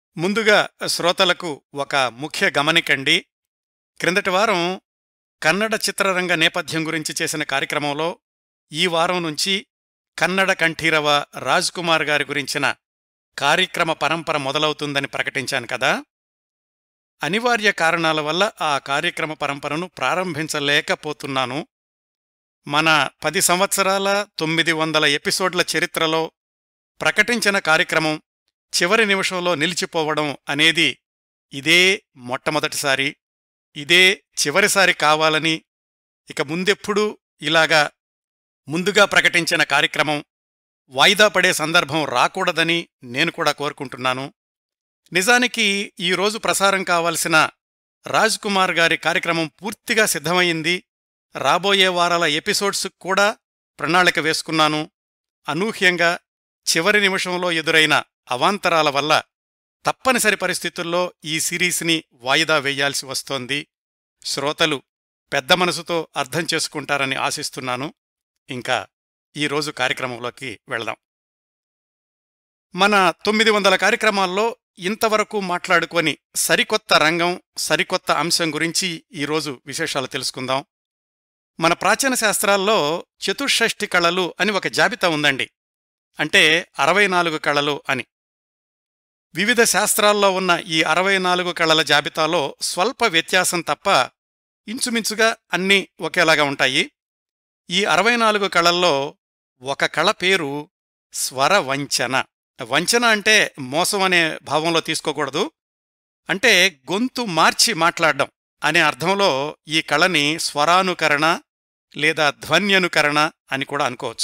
ముందుగా శ్రోతలకు ఒక ముఖ్య గమనికండి క్రిందటి వారం కన్నడ చిత్రరంగ నేపథ్యం గురించి చేసిన కార్యక్రమంలో ఈ వారం నుంచి కన్నడ కంఠీరవ రాజ్ కుమార్ గారి గురించిన కార్యక్రమ పరంపర మొదలవుతుందని ప్రకటించాను కదా అనివార్య కారణాల వల్ల ఆ కార్యక్రమ పరంపరను ప్రారంభించలేకపోతున్నాను మన పది సంవత్సరాల తొమ్మిది వందల ఎపిసోడ్ల చరిత్రలో ప్రకటించిన కార్యక్రమం చివరి నిమిషంలో నిలిచిపోవడం అనేది ఇదే మొట్టమొదటిసారి ఇదే చివరిసారి కావాలని ఇక ముందెప్పుడూ ఇలాగా ముందుగా ప్రకటించిన కార్యక్రమం వాయిదా పడే సందర్భం రాకూడదని నేను కూడా కోరుకుంటున్నాను నిజానికి ఈరోజు ప్రసారం కావాల్సిన రాజ్ కుమార్ గారి కార్యక్రమం పూర్తిగా సిద్ధమైంది రాబోయే వారాల ఎపిసోడ్స్ కూడా ప్రణాళిక వేసుకున్నాను అనూహ్యంగా చివరి నిమిషంలో ఎదురైన అవాంతరాల వల్ల తప్పనిసరి పరిస్థితుల్లో ఈ సిరీస్ని వాయిదా వేయాల్సి వస్తోంది శ్రోతలు పెద్ద మనసుతో అర్థం చేసుకుంటారని ఆశిస్తున్నాను ఇంకా ఈరోజు కార్యక్రమంలోకి వెళదాం మన తొమ్మిది వందల కార్యక్రమాల్లో ఇంతవరకు మాట్లాడుకొని సరికొత్త రంగం సరికొత్త అంశం గురించి ఈరోజు విశేషాలు తెలుసుకుందాం మన ప్రాచీన శాస్త్రాల్లో చతుషష్ఠి కళలు అని ఒక జాబితా ఉందండి అంటే అరవై నాలుగు కళలు అని వివిధ శాస్త్రాల్లో ఉన్న ఈ అరవై నాలుగు కళల జాబితాలో స్వల్ప వ్యత్యాసం తప్ప ఇంచుమించుగా అన్నీ ఒకేలాగా ఉంటాయి ఈ అరవై నాలుగు కళల్లో ఒక కళ పేరు స్వర వంచన వంచన అంటే మోసం అనే భావంలో తీసుకోకూడదు అంటే గొంతు మార్చి మాట్లాడడం అనే అర్థంలో ఈ కళని స్వరానుకరణ లేదా ధ్వన్యనుకరణ అని కూడా అనుకోవచ్చు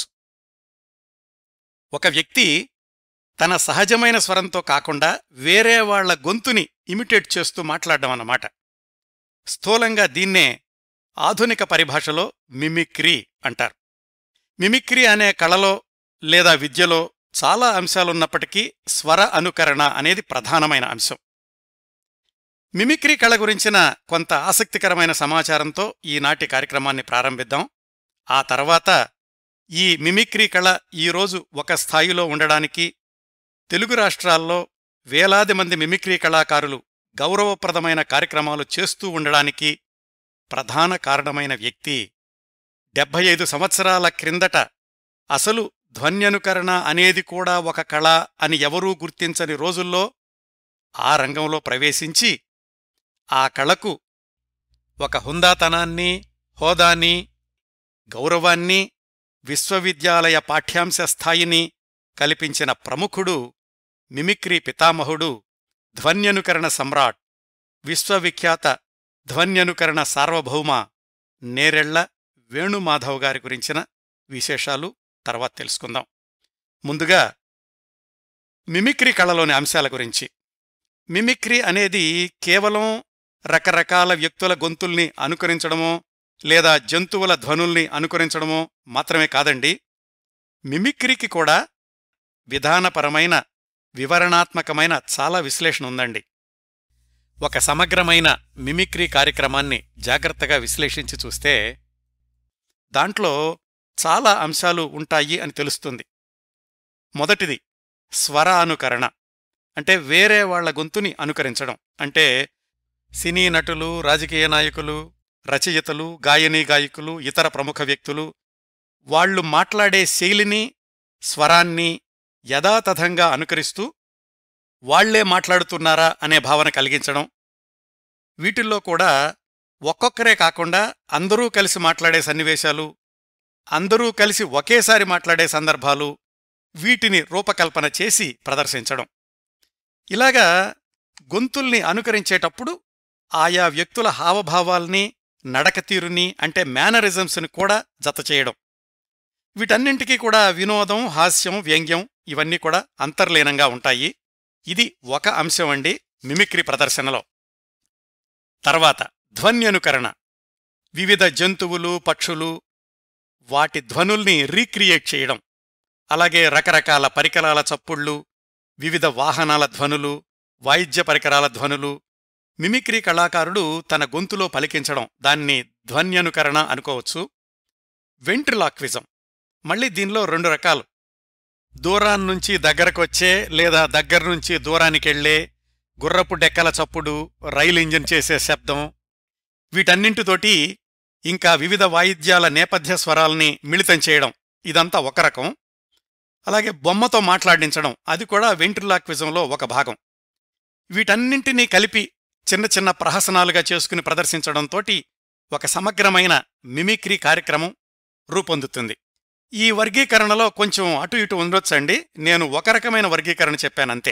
ఒక వ్యక్తి తన సహజమైన స్వరంతో కాకుండా వేరే వాళ్ల గొంతుని ఇమిటేట్ చేస్తూ మాట్లాడడం అన్నమాట స్థూలంగా దీన్నే ఆధునిక పరిభాషలో మిమిక్రీ అంటారు మిమిక్రీ అనే కళలో లేదా విద్యలో చాలా అంశాలున్నప్పటికీ స్వర అనుకరణ అనేది ప్రధానమైన అంశం మిమిక్రీ కళ గురించిన కొంత ఆసక్తికరమైన సమాచారంతో ఈనాటి కార్యక్రమాన్ని ప్రారంభిద్దాం ఆ తర్వాత ఈ మిమిక్రీ కళ ఈరోజు ఒక స్థాయిలో ఉండడానికి తెలుగు రాష్ట్రాల్లో వేలాది మంది మిమిక్రీ కళాకారులు గౌరవప్రదమైన కార్యక్రమాలు చేస్తూ ఉండడానికి ప్రధాన కారణమైన వ్యక్తి డెబ్భై ఐదు సంవత్సరాల క్రిందట అసలు ధ్వన్యనుకరణ అనేది కూడా ఒక కళ అని ఎవరూ గుర్తించని రోజుల్లో ఆ రంగంలో ప్రవేశించి ఆ కళకు ఒక హుందాతనాన్ని హోదాని గౌరవాన్ని విశ్వవిద్యాలయ పాఠ్యాంశ స్థాయిని కల్పించిన ప్రముఖుడు మిమిక్రీ పితామహుడు ధ్వన్యనుకరణ సమ్రాట్ విశ్వవిఖ్యాత ధ్వన్యనుకరణ సార్వభౌమ నేరెళ్ల వేణుమాధవ్ గారి గురించిన విశేషాలు తర్వాత తెలుసుకుందాం ముందుగా మిమిక్రీ కళలోని అంశాల గురించి మిమిక్రీ అనేది కేవలం రకరకాల వ్యక్తుల గొంతుల్ని అనుకరించడమో లేదా జంతువుల ధ్వనుల్ని అనుకరించడమో మాత్రమే కాదండి మిమిక్రీకి కూడా విధానపరమైన వివరణాత్మకమైన చాలా విశ్లేషణ ఉందండి ఒక సమగ్రమైన మిమిక్రీ కార్యక్రమాన్ని జాగ్రత్తగా విశ్లేషించి చూస్తే దాంట్లో చాలా అంశాలు ఉంటాయి అని తెలుస్తుంది మొదటిది స్వర అనుకరణ అంటే వేరే వాళ్ల గొంతుని అనుకరించడం అంటే సినీ నటులు రాజకీయ నాయకులు రచయితలు గాయనీ గాయకులు ఇతర ప్రముఖ వ్యక్తులు వాళ్లు మాట్లాడే శైలిని స్వరాన్ని యథాతథంగా అనుకరిస్తూ వాళ్లే మాట్లాడుతున్నారా అనే భావన కలిగించడం వీటిల్లో కూడా ఒక్కొక్కరే కాకుండా అందరూ కలిసి మాట్లాడే సన్నివేశాలు అందరూ కలిసి ఒకేసారి మాట్లాడే సందర్భాలు వీటిని రూపకల్పన చేసి ప్రదర్శించడం ఇలాగా గొంతుల్ని అనుకరించేటప్పుడు ఆయా వ్యక్తుల హావభావాల్ని నడకతీరుని అంటే మేనరిజమ్స్ని కూడా జతచేయడం వీటన్నింటికీ కూడా వినోదం హాస్యం వ్యంగ్యం ఇవన్నీ కూడా అంతర్లీనంగా ఉంటాయి ఇది ఒక అంశం అండి మిమిక్రీ ప్రదర్శనలో తర్వాత ధ్వన్యనుకరణ వివిధ జంతువులు పక్షులు వాటి ధ్వనుల్ని రీక్రియేట్ చేయడం అలాగే రకరకాల పరికరాల చప్పుళ్ళు వివిధ వాహనాల ధ్వనులు వాయిద్య పరికరాల ధ్వనులు మిమిక్రీ కళాకారుడు తన గొంతులో పలికించడం దాన్ని ధ్వన్యనుకరణ అనుకోవచ్చు వెంట్రిలాక్విజం మళ్ళీ దీనిలో రెండు రకాలు దూరాన్నుంచి దగ్గరకొచ్చే లేదా దగ్గర్నుంచి దూరానికెళ్లే గుర్రపు డెక్కల చప్పుడు రైలు ఇంజిన్ చేసే శబ్దం వీటన్నింటితోటి ఇంకా వివిధ వాయిద్యాల నేపథ్య స్వరాల్ని మిళితం చేయడం ఇదంతా ఒక రకం అలాగే బొమ్మతో మాట్లాడించడం అది కూడా వెంట్రులాక్విజంలో ఒక భాగం వీటన్నింటినీ కలిపి చిన్న చిన్న ప్రహసనాలుగా చేసుకుని ప్రదర్శించడంతోటి ఒక సమగ్రమైన మిమిక్రీ కార్యక్రమం రూపొందుతుంది ఈ వర్గీకరణలో కొంచెం అటు ఇటు ఉండొచ్చండి నేను ఒక రకమైన వర్గీకరణ చెప్పానంతే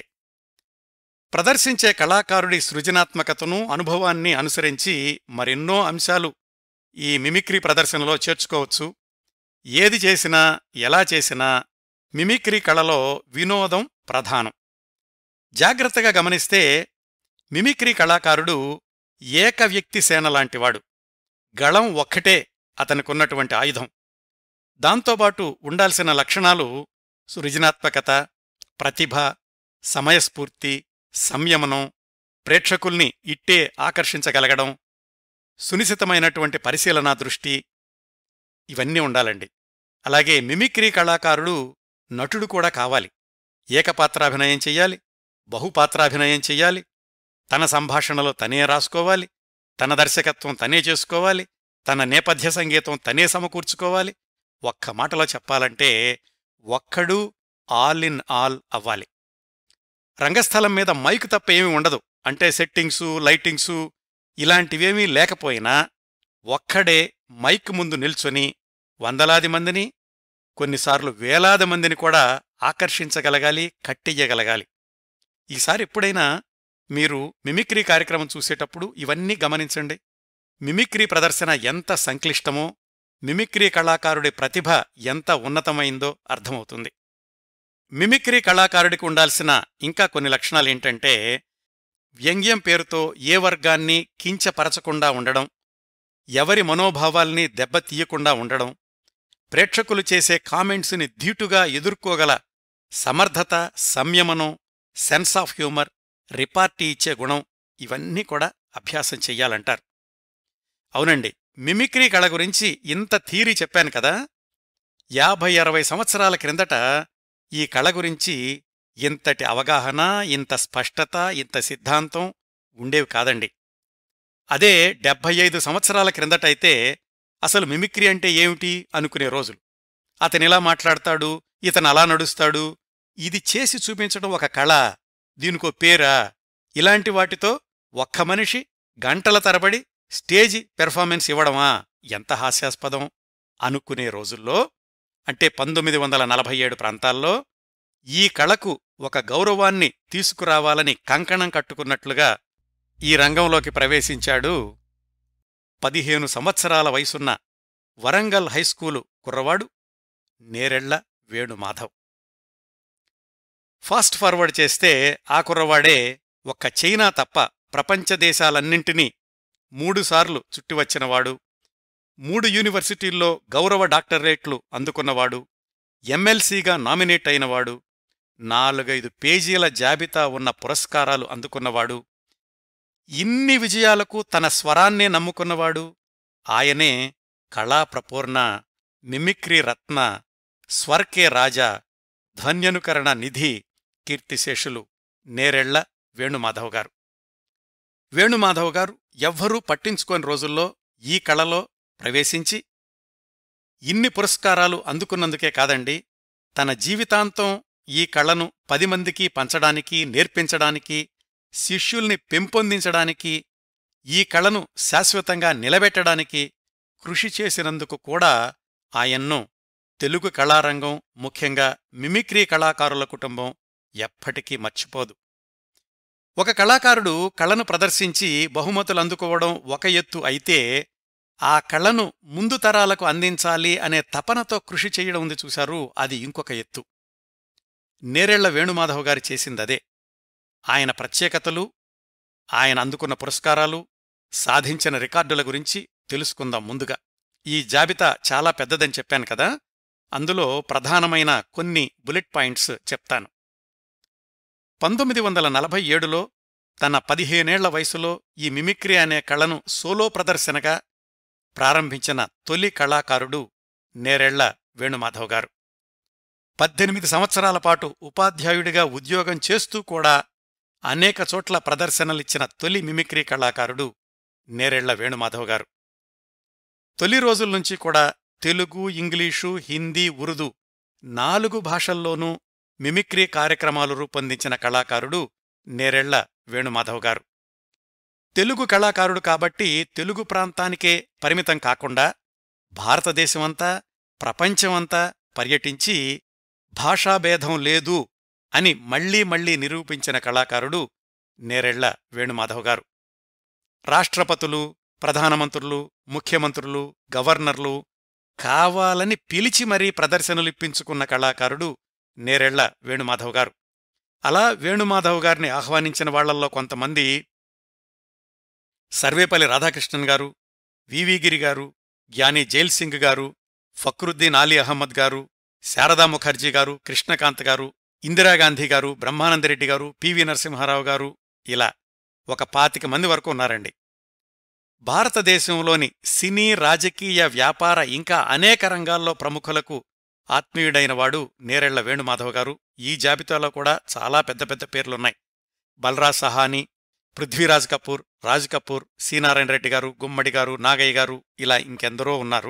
ప్రదర్శించే కళాకారుడి సృజనాత్మకతను అనుభవాన్ని అనుసరించి మరెన్నో అంశాలు ఈ మిమిక్రీ ప్రదర్శనలో చేర్చుకోవచ్చు ఏది చేసినా ఎలా చేసినా మిమిక్రీ కళలో వినోదం ప్రధానం జాగ్రత్తగా గమనిస్తే మిమిక్రీ కళాకారుడు ఏక వ్యక్తి సేన లాంటివాడు గళం ఒక్కటే అతనికున్నటువంటి ఆయుధం దాంతోపాటు ఉండాల్సిన లక్షణాలు సృజనాత్మకత ప్రతిభ సమయస్ఫూర్తి సంయమనం ప్రేక్షకుల్ని ఇట్టే ఆకర్షించగలగడం సునిశితమైనటువంటి పరిశీలనా దృష్టి ఇవన్నీ ఉండాలండి అలాగే మిమిక్రీ కళాకారుడు నటుడు కూడా కావాలి ఏకపాత్రాభినయం చెయ్యాలి బహుపాత్రాభినయం చెయ్యాలి తన సంభాషణలో తనే రాసుకోవాలి తన దర్శకత్వం తనే చేసుకోవాలి తన నేపథ్య సంగీతం తనే సమకూర్చుకోవాలి ఒక్క మాటలో చెప్పాలంటే ఒక్కడు ఆల్ ఇన్ ఆల్ అవ్వాలి రంగస్థలం మీద మైకు తప్ప ఏమీ ఉండదు అంటే సెట్టింగ్సు లైటింగ్సు ఇలాంటివేమీ లేకపోయినా ఒక్కడే మైక్ ముందు నిల్చొని వందలాది మందిని కొన్నిసార్లు వేలాది మందిని కూడా ఆకర్షించగలగాలి కట్టెయ్యగలగాలి ఈసారి ఎప్పుడైనా మీరు మిమిక్రీ కార్యక్రమం చూసేటప్పుడు ఇవన్నీ గమనించండి మిమిక్రీ ప్రదర్శన ఎంత సంక్లిష్టమో మిమిక్రీ కళాకారుడి ప్రతిభ ఎంత ఉన్నతమైందో అర్థమవుతుంది మిమిక్రీ కళాకారుడికి ఉండాల్సిన ఇంకా కొన్ని లక్షణాలేంటంటే వ్యంగ్యం పేరుతో ఏ వర్గాన్ని కించపరచకుండా ఉండడం ఎవరి మనోభావాల్ని దెబ్బతీయకుండా ఉండడం ప్రేక్షకులు చేసే కామెంట్స్ని ధీటుగా ఎదుర్కోగల సమర్థత సంయమనం సెన్స్ ఆఫ్ హ్యూమర్ రిపార్టీ ఇచ్చే గుణం ఇవన్నీ కూడా అభ్యాసం చెయ్యాలంటారు అవునండి మిమిక్రీ కళ గురించి ఇంత థీరీ చెప్పాను కదా యాభై అరవై సంవత్సరాల క్రిందట ఈ కళ గురించి ఇంతటి అవగాహన ఇంత స్పష్టత ఇంత సిద్ధాంతం ఉండేవి కాదండి అదే డెబ్భై ఐదు సంవత్సరాల క్రిందటైతే అసలు మిమిక్రీ అంటే ఏమిటి అనుకునే రోజులు అతనిలా మాట్లాడతాడు ఇతను అలా నడుస్తాడు ఇది చేసి చూపించడం ఒక కళ దీనికో పేరా ఇలాంటి వాటితో ఒక్క మనిషి గంటల తరబడి స్టేజి పెర్ఫార్మెన్స్ ఇవ్వడమా ఎంత హాస్యాస్పదం అనుకునే రోజుల్లో అంటే పంతొమ్మిది వందల నలభై ఏడు ప్రాంతాల్లో ఈ కళకు ఒక గౌరవాన్ని తీసుకురావాలని కంకణం కట్టుకున్నట్లుగా ఈ రంగంలోకి ప్రవేశించాడు పదిహేను సంవత్సరాల వయసున్న వరంగల్ హైస్కూలు కుర్రవాడు నేరెళ్ల వేణుమాధవ్ ఫాస్ట్ ఫార్వర్డ్ చేస్తే ఆ కుర్రవాడే ఒక్క చైనా తప్ప ప్రపంచ దేశాలన్నింటినీ మూడుసార్లు చుట్టివచ్చినవాడు మూడు యూనివర్సిటీల్లో గౌరవ డాక్టరేట్లు అందుకున్నవాడు ఎమ్మెల్సీగా నామినేట్ అయినవాడు నాలుగైదు పేజీల జాబితా ఉన్న పురస్కారాలు అందుకున్నవాడు ఇన్ని విజయాలకు తన స్వరాన్నే నమ్ముకున్నవాడు ఆయనే కళాప్రపూర్ణ మిమిక్రీ రత్న స్వర్కే రాజా ధ్వన్యనుకరణ నిధి కీర్తిశేషులు నేరెళ్ల వేణుమాధవ్ గారు వేణుమాధవ్ గారు ఎవ్వరూ పట్టించుకోని రోజుల్లో ఈ కళలో ప్రవేశించి ఇన్ని పురస్కారాలు అందుకున్నందుకే కాదండి తన జీవితాంతం ఈ కళను పది మందికి పంచడానికి నేర్పించడానికి శిష్యుల్ని పెంపొందించడానికి ఈ కళను శాశ్వతంగా నిలబెట్టడానికి కృషి చేసినందుకు కూడా ఆయన్ను తెలుగు కళారంగం ముఖ్యంగా మిమిక్రీ కళాకారుల కుటుంబం ఎప్పటికీ మర్చిపోదు ఒక కళాకారుడు కళను ప్రదర్శించి బహుమతులు అందుకోవడం ఒక ఎత్తు అయితే ఆ కళను ముందు తరాలకు అందించాలి అనే తపనతో కృషి చేయడం ఉంది చూశారు అది ఇంకొక ఎత్తు నేరేళ్ల వేణుమాధవ్ గారు చేసిందదే ఆయన ప్రత్యేకతలు ఆయన అందుకున్న పురస్కారాలు సాధించిన రికార్డుల గురించి తెలుసుకుందాం ముందుగా ఈ జాబితా చాలా పెద్దదని చెప్పాను కదా అందులో ప్రధానమైన కొన్ని బుల్లెట్ పాయింట్స్ చెప్తాను పంతొమ్మిది వందల నలభై ఏడులో తన పదిహేనేళ్ల వయసులో ఈ మిమిక్రీ అనే కళను సోలో ప్రదర్శనగా ప్రారంభించిన తొలి కళాకారుడు నేరెళ్ల వేణుమాధవ్ గారు పద్దెనిమిది సంవత్సరాల పాటు ఉపాధ్యాయుడిగా ఉద్యోగం చేస్తూ కూడా అనేక చోట్ల ప్రదర్శనలిచ్చిన తొలి మిమిక్రీ కళాకారుడు నేరెళ్ల వేణుమాధవ్ గారు తొలి రోజుల నుంచి కూడా తెలుగు ఇంగ్లీషు హిందీ ఉర్దూ నాలుగు భాషల్లోనూ మిమిక్రీ కార్యక్రమాలు రూపొందించిన కళాకారుడు నేరెళ్ల వేణుమాధవ్ గారు తెలుగు కళాకారుడు కాబట్టి తెలుగు ప్రాంతానికే పరిమితం కాకుండా భారతదేశమంతా ప్రపంచమంతా పర్యటించి భాషాభేదం లేదు అని మళ్లీ మళ్లీ నిరూపించిన కళాకారుడు నేరెళ్ల వేణుమాధవ్ గారు రాష్ట్రపతులు ప్రధానమంత్రులు ముఖ్యమంత్రులు గవర్నర్లు కావాలని పిలిచి మరీ ప్రదర్శనలిప్పించుకున్న కళాకారుడు నేరెళ్ల వేణుమాధవ్ గారు అలా వేణుమాధవ్ గారిని ఆహ్వానించిన వాళ్లల్లో కొంతమంది సర్వేపల్లి రాధాకృష్ణన్ గారు వివిగిరి గారు జ్ఞాని జైల్ సింగ్ గారు ఫక్రుద్దీన్ ఆలీ అహ్మద్ గారు శారదా ముఖర్జీ గారు కృష్ణకాంత్ గారు ఇందిరాగాంధీ గారు బ్రహ్మానందరెడ్డి గారు పివి నరసింహారావు గారు ఇలా ఒక పాతిక మంది వరకు ఉన్నారండి భారతదేశంలోని సినీ రాజకీయ వ్యాపార ఇంకా అనేక రంగాల్లో ప్రముఖులకు ఆత్మీయుడైనవాడు నేరెళ్ల వేణుమాధవ్ గారు ఈ జాబితాలో కూడా చాలా పెద్ద పెద్ద పేర్లున్నాయి బల్రాజ్ సహానీ పృథ్వీరాజ్ కపూర్ రాజ్ కపూర్ సీనారాయణ రెడ్డి గారు గుమ్మడి గారు నాగయ్య గారు ఇలా ఇంకెందరో ఉన్నారు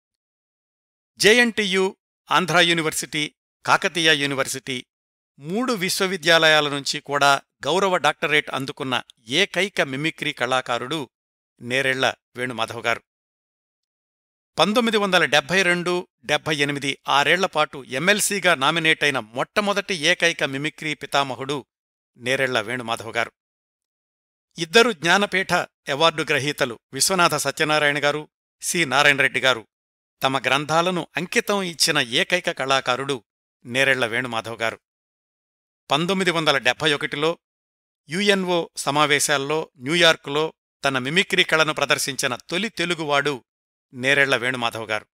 JNTU Andhra university Kakatiya university మూడు విశ్వవిద్యాలయాల నుంచి కూడా గౌరవ డాక్టరేట్ అందుకున్న ఏకైక మిమిక్రీ కళాకారుడు నేరెళ్ల వేణుమాధవ్ గారు పంతొమ్మిది వందల డెబ్బై రెండు డెబ్బై ఎనిమిది ఆరేళ్లపాటు ఎమ్మెల్సీగా నామినేట్ అయిన మొట్టమొదటి ఏకైక మిమిక్రీ పితామహుడు నేరెళ్ల వేణుమాధవ్ గారు ఇద్దరు జ్ఞానపీఠ అవార్డు గ్రహీతలు విశ్వనాథ సత్యనారాయణ గారు సి నారాయణరెడ్డి గారు తమ గ్రంథాలను అంకితం ఇచ్చిన ఏకైక కళాకారుడు నేరెళ్ల వేణుమాధవ్ గారు పంతొమ్మిది వందల డెబ్బై ఒకటిలో యుఎన్ఓ సమావేశాల్లో న్యూయార్కులో తన మిమిక్రీ కళను ప్రదర్శించిన తొలి తెలుగువాడు నేరెళ్ల వేణుమాధవ్ గారు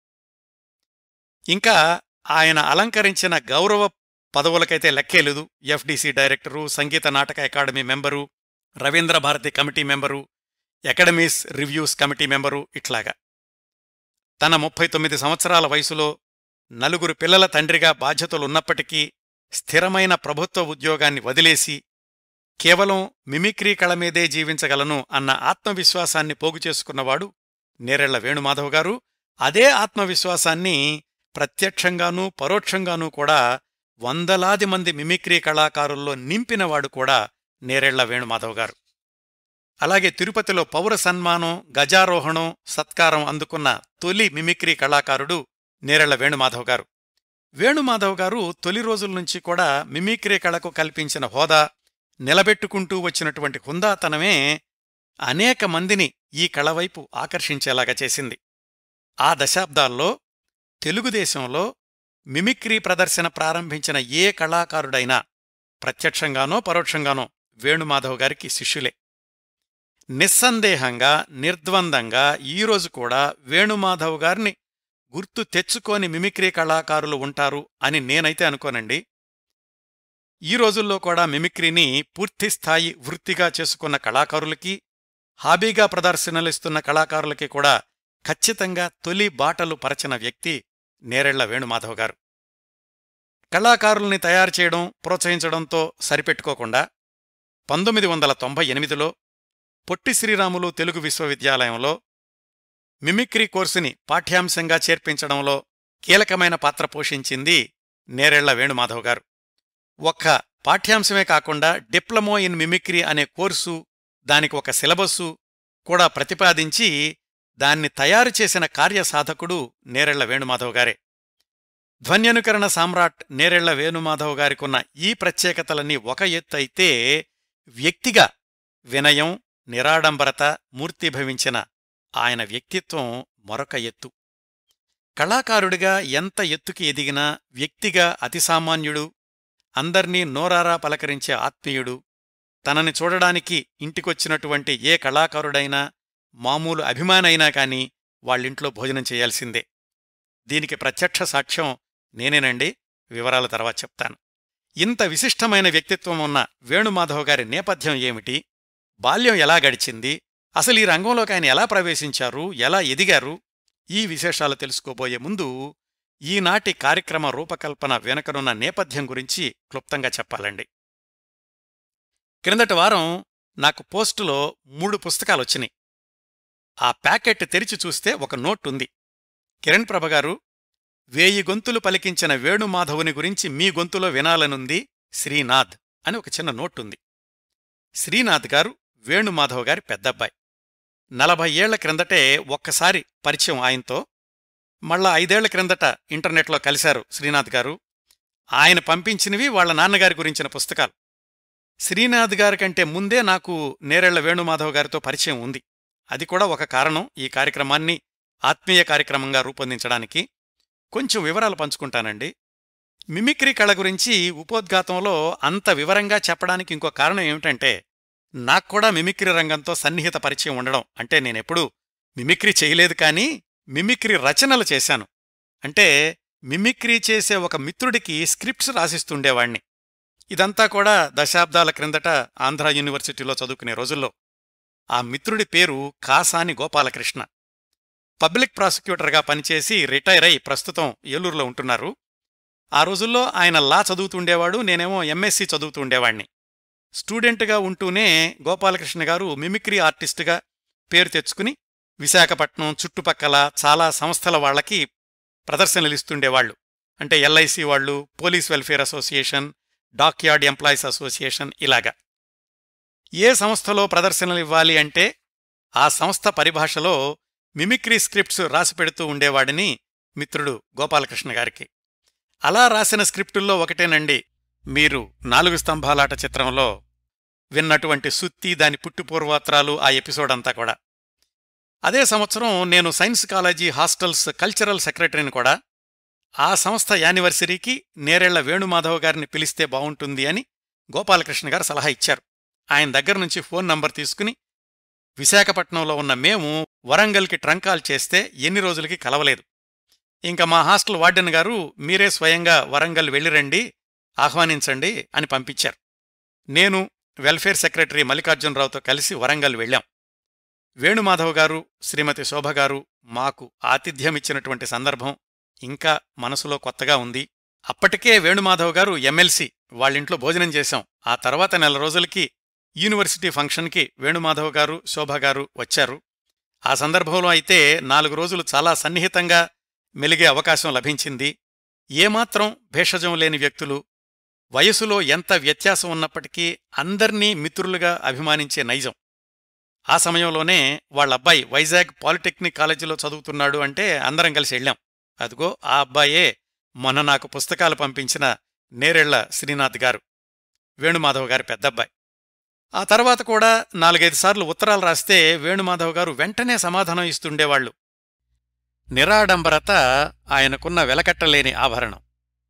ఇంకా ఆయన అలంకరించిన గౌరవ పదవులకైతే లెక్కేలేదు FDC director Sangeetha Nataka academy member Ravindra Bharati committee member academies reviews committee member ఇట్లాగా తన ముప్పై తొమ్మిది సంవత్సరాల వయసులో నలుగురు పిల్లల తండ్రిగా బాధ్యతలున్నప్పటికీ స్థిరమైన ప్రభుత్వ ఉద్యోగాన్ని వదిలేసి కేవలం మిమిక్రీ కళ మీదే జీవించగలను అన్న ఆత్మవిశ్వాసాన్ని పోగుచేసుకున్నవాడు నేరెళ్ల వేణుమాధవ్ గారు అదే ఆత్మవిశ్వాసాన్ని ప్రత్యక్షంగానూ పరోక్షంగానూ కూడా వందలాది మంది మిమిక్రీ కళాకారుల్లో నింపినవాడు కూడా నేరెళ్ల వేణుమాధవ్ గారు అలాగే తిరుపతిలో పౌర సన్మానం గజారోహణం సత్కారం అందుకున్న తొలి మిమిక్రీ కళాకారుడు నేరెళ్ల వేణుమాధవ్ గారు వేణుమాధవ్ గారు తొలి రోజుల నుంచి కూడా మిమిక్రీ కళకు కల్పించిన హోదా నిలబెట్టుకుంటూ వచ్చినటువంటి హుందాతనమే అనేక మందిని ఈ కళవైపు ఆకర్షించేలాగా చేసింది ఆ దశాబ్దాల్లో తెలుగుదేశంలో మిమిక్రీ ప్రదర్శన ప్రారంభించిన ఏ కళాకారుడైనా ప్రత్యక్షంగానో పరోక్షంగానో వేణుమాధవ్ గారికి శిష్యులే నిస్సందేహంగా నిర్ద్వందంగా ఈరోజు కూడా వేణుమాధవ్ గారిని గుర్తు తెచ్చుకోని మిమిక్రీ కళాకారులు ఉంటారు అని నేనైతే అనుకోనండి ఈ రోజుల్లో కూడా మిమిక్రీని పూర్తిస్థాయి వృత్తిగా చేసుకున్న కళాకారులకి హాబీగా ప్రదర్శనలిస్తున్న కళాకారులకి కూడా ఖచ్చితంగా తొలి బాటలు పరచిన వ్యక్తి నేరెళ్ల వేణుమాధవ్ గారు కళాకారుల్ని తయారు చేయడం ప్రోత్సహించడంతో సరిపెట్టుకోకుండా పంతొమ్మిది వందల తొంభై ఎనిమిదిలో పొట్టి శ్రీరాములు తెలుగు విశ్వవిద్యాలయంలో మిమిక్రీ కోర్సుని పాఠ్యాంశంగా చేర్పించడంలో కీలకమైన పాత్ర పోషించింది నేరెళ్ల వేణుమాధవ్ గారు ఒక్క పాఠ్యాంశమే కాకుండా డిప్లొమో ఇన్ మిమిక్రీ అనే కోర్సు దానికి ఒక సిలబస్సు కూడా ప్రతిపాదించి దాన్ని తయారు చేసిన కార్యసాధకుడు నేరెళ్ల వేణుమాధవ్ గారే ధ్వన్యనుకరణ సామ్రాట్ నేరెళ్ల వేణుమాధవ్ గారికున్న ఈ ప్రత్యేకతలన్నీ ఒక ఎత్తైతే వ్యక్తిగా వినయం నిరాడంబరత మూర్తిభవించిన ఆయన వ్యక్తిత్వం మరొక ఎత్తు కళాకారుడిగా ఎంత ఎత్తుకి ఎదిగినా వ్యక్తిగా అతిసామాన్యుడు అందర్నీ నోరారా పలకరించే ఆత్మీయుడు తనని చూడడానికి ఇంటికొచ్చినటువంటి ఏ కళాకారుడైనా మామూలు అభిమానైనా కాని వాళ్ళింట్లో భోజనం చేయాల్సిందే దీనికి ప్రత్యక్ష సాక్ష్యం నేనేనండి వివరాల తర్వాత చెప్తాను ఇంత విశిష్టమైన వ్యక్తిత్వం ఉన్న వేణుమాధవ్ గారి నేపథ్యం ఏమిటి బాల్యం ఎలా గడిచింది అసలు ఈ రంగంలోకి ఆయన ఎలా ప్రవేశించారు ఎలా ఎదిగారు ఈ విశేషాలు తెలుసుకోబోయే ముందు ఈనాటి కార్యక్రమ రూపకల్పన వెనుకనున్న నేపథ్యం గురించి క్లుప్తంగా చెప్పాలండి క్రిందటి వారం నాకు పోస్టులో మూడు పుస్తకాలొచ్చినాయి ఆ ప్యాకెట్ తెరిచి చూస్తే ఒక నోట్ ఉంది కిరణ్ ప్రభ గారు వేయి గొంతులు పలికించిన వేణుమాధవుని గురించి మీ గొంతులో వినాలనుంది శ్రీనాథ్ అని ఒక చిన్న నోట్ ఉంది శ్రీనాథ్ గారు వేణుమాధవ్ గారి పెద్దబ్బాయి నలభై ఏళ్ల క్రిందటే ఒక్కసారి పరిచయం ఆయనతో మళ్ళా ఐదేళ్ల క్రిందట ఇంటర్నెట్లో కలిశారు శ్రీనాథ్ గారు ఆయన పంపించినవి వాళ్ళ నాన్నగారి గురించిన పుస్తకాలు శ్రీనాథ్ గారి కంటే ముందే నాకు నేరెళ్ల వేణుమాధవ్ గారితో పరిచయం ఉంది అది కూడా ఒక కారణం ఈ కార్యక్రమాన్ని ఆత్మీయ కార్యక్రమంగా రూపొందించడానికి కొంచెం వివరాలు పంచుకుంటానండి మిమిక్రీ కళ గురించి ఉపోద్ఘాతంలో అంత వివరంగా చెప్పడానికి ఇంకో కారణం ఏమిటంటే నాక్కూడా మిమిక్రీ రంగంతో సన్నిహిత పరిచయం ఉండడం అంటే నేనెప్పుడూ మిమిక్రీ చేయలేదు కానీ మిమిక్రీ రచనలు చేశాను అంటే మిమిక్రీ చేసే ఒక మిత్రుడికి స్క్రిప్ట్స్ రాసిస్తుండేవాణ్ణి ఇదంతా కూడా దశాబ్దాల క్రిందట ఆంధ్ర యూనివర్సిటీలో చదువుకునే రోజుల్లో ఆ మిత్రుడి పేరు కాసాని గోపాలకృష్ణ పబ్లిక్ ప్రాసిక్యూటర్గా పనిచేసి రిటైర్ అయి ప్రస్తుతం ఏలూరులో ఉంటున్నారు ఆ రోజుల్లో ఆయన లా చదువుతుండేవాడు నేనేమో ఎంఎస్సి చదువుతుండేవాణ్ణి స్టూడెంట్గా ఉంటూనే గోపాలకృష్ణ గారు మిమిక్రీ ఆర్టిస్టుగా పేరు తెచ్చుకుని విశాఖపట్నం చుట్టుపక్కల చాలా సంస్థల వాళ్లకి ప్రదర్శనలిస్తుండేవాళ్లు అంటే ఎల్ఐసి వాళ్ళు police welfare association dockyard employees association ఇలాగా ఏ సంస్థలో ప్రదర్శనలు ఇవ్వాలి అంటే ఆ సంస్థ పరిభాషలో మిమిక్రీ స్క్రిప్ట్స్ రాసిపెడుతూ ఉండేవాడిని మిత్రుడు గోపాలకృష్ణ గారికి అలా రాసిన స్క్రిప్టుల్లో ఒకటేనండి మీరు నాలుగు స్తంభాలాట చిత్రంలో విన్నటువంటి సుత్తి దాని పుట్టుపూర్వాత్రాలు ఆ ఎపిసోడ్ అంతా కూడా అదే సంవత్సరం నేను సైన్స్ కాలేజీ హాస్టల్స్ కల్చరల్ సెక్రటరీని కూడా ఆ సంస్థ యానివర్సరీకి నేరేళ్ల వేణుమాధవ్ గారిని పిలిస్తే బావుంటుంది అని గోపాలకృష్ణ గారు సలహా ఇచ్చారు ఆయన దగ్గర నుంచి ఫోన్ నంబర్ తీసుకుని విశాఖపట్నంలో ఉన్న మేము వరంగల్కి ట్రంకాల్ చేస్తే ఎన్ని రోజులకి కలవలేదు ఇంకా మా హాస్టల్ వార్డెన్ గారు మీరే స్వయంగా వరంగల్ వెళ్ళిరండి ఆహ్వానించండి అని పంపించారు నేను వెల్ఫేర్ సెక్రటరీ మల్లికార్జునరావుతో కలిసి వరంగల్ వెళ్ళాం వేణుమాధవ్ గారు శ్రీమతి శోభ గారు మాకు ఆతిథ్యమిచ్చినటువంటి సందర్భం ఇంకా మనసులో కొత్తగా ఉంది అప్పటికే వేణుమాధవ్ గారు ఎమ్మెల్సీ వాళ్ళింట్లో భోజనం చేశాం ఆ తర్వాత నెల రోజులకి యూనివర్సిటీ ఫంక్షన్కి వేణుమాధవ్ గారు శోభ గారు వచ్చారు ఆ సందర్భంలో అయితే నాలుగు రోజులు చాలా సన్నిహితంగా మెలిగే అవకాశం లభించింది ఏమాత్రం భేషజం లేని వ్యక్తులు వయసులో ఎంత వ్యత్యాసం ఉన్నప్పటికీ అందర్నీ మిత్రులుగా అభిమానించే నైజం ఆ సమయంలోనే వాళ్ళబ్బాయి వైజాగ్ పాలిటెక్నిక్ కాలేజీలో చదువుతున్నాడు అంటే అందరం కలిసి వెళ్ళాం అదిగో ఆ అబ్బాయే మొన్న నాకు పుస్తకాలు పంపించిన నేరెళ్ల శ్రీనాథ్ గారు వేణుమాధవ్ గారి పెద్దబ్బాయి ఆ తర్వాత కూడా నాలుగైదు సార్లు ఉత్తరాలు రాస్తే వేణుమాధవ్ గారు వెంటనే సమాధానం ఇస్తుండేవాళ్లు నిరాడంబరత ఆయనకున్న వెలకట్టలేని ఆభరణం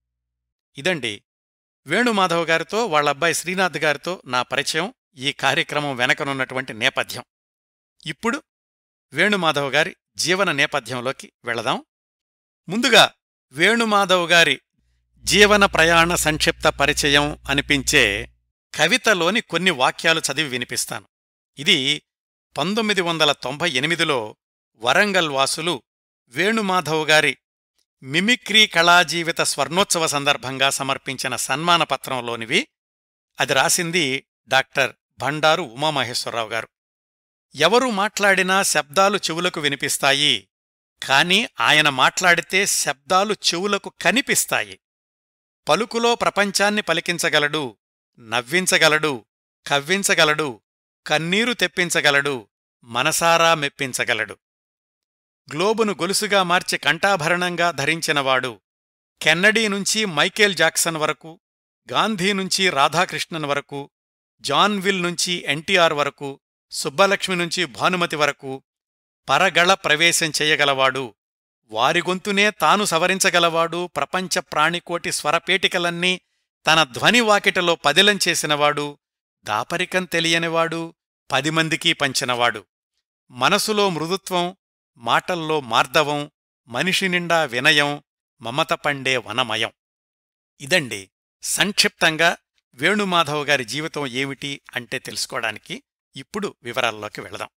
ఇదండి వేణుమాధవ్ గారితో వాళ్ళబ్బాయి శ్రీనాథ్ గారితో నా పరిచయం ఈ కార్యక్రమం వెనకనున్నటువంటి నేపథ్యం ఇప్పుడు వేణుమాధవ్ గారి జీవన నేపథ్యంలోకి వెళదాం ముందుగా వేణుమాధవ్ గారి జీవన ప్రయాణ సంక్షిప్త పరిచయం అనిపించే కవితలోని కొన్ని వాక్యాలు చదివి వినిపిస్తాను ఇది పంతొమ్మిది వందల తొంభై ఎనిమిదిలో వరంగల్ వాసులు వేణుమాధవ్ గారి మిమిక్రీ కళాజీవిత స్వర్ణోత్సవ సందర్భంగా సమర్పించిన సన్మాన పత్రంలోనివి అది రాసింది డాక్టర్ భండారు ఉమామహేశ్వరరావు గారు ఎవరు మాట్లాడినా శబ్దాలు చెవులకు వినిపిస్తాయి కాని ఆయన మాట్లాడితే శబ్దాలు చెవులకు కనిపిస్తాయి పలుకులో ప్రపంచాన్ని పలికించగలడు నవ్వించగలడు కవ్వించగలడు కన్నీరు తెప్పించగలడు మనసారా మెప్పించగలడు గ్లోబును గొలుసుగా మార్చి కంఠాభరణంగా ధరించినవాడు కెన్నడీ నుంచి మైకేల్ జాక్సన్ వరకు గాంధీ నుంచి రాధాకృష్ణన్ వరకు జాన్విల్ నుంచి ఎన్టీఆర్ వరకు సుబ్బలక్ష్మి నుంచి భానుమతి వరకు పరగళ ప్రవేశం చేయగలవాడు వారి గొంతునే తాను సవరించగలవాడు ప్రపంచ ప్రాణికోటి స్వరపేటికలన్నీ తన ధ్వని వాకిటలో పదిలం చేసినవాడు దాపరికం తెలియనివాడు పది మందికీ పంచినవాడు మనసులో మృదుత్వం మాటల్లో మార్దవం మనిషి నిండా వినయం మమత పండే వనమయం ఇదండి సంక్షిప్తంగా వేణుమాధవ్ గారి జీవితం ఏమిటి అంటే తెలుసుకోవడానికి ఇప్పుడు వివరాల్లోకి వెళదాం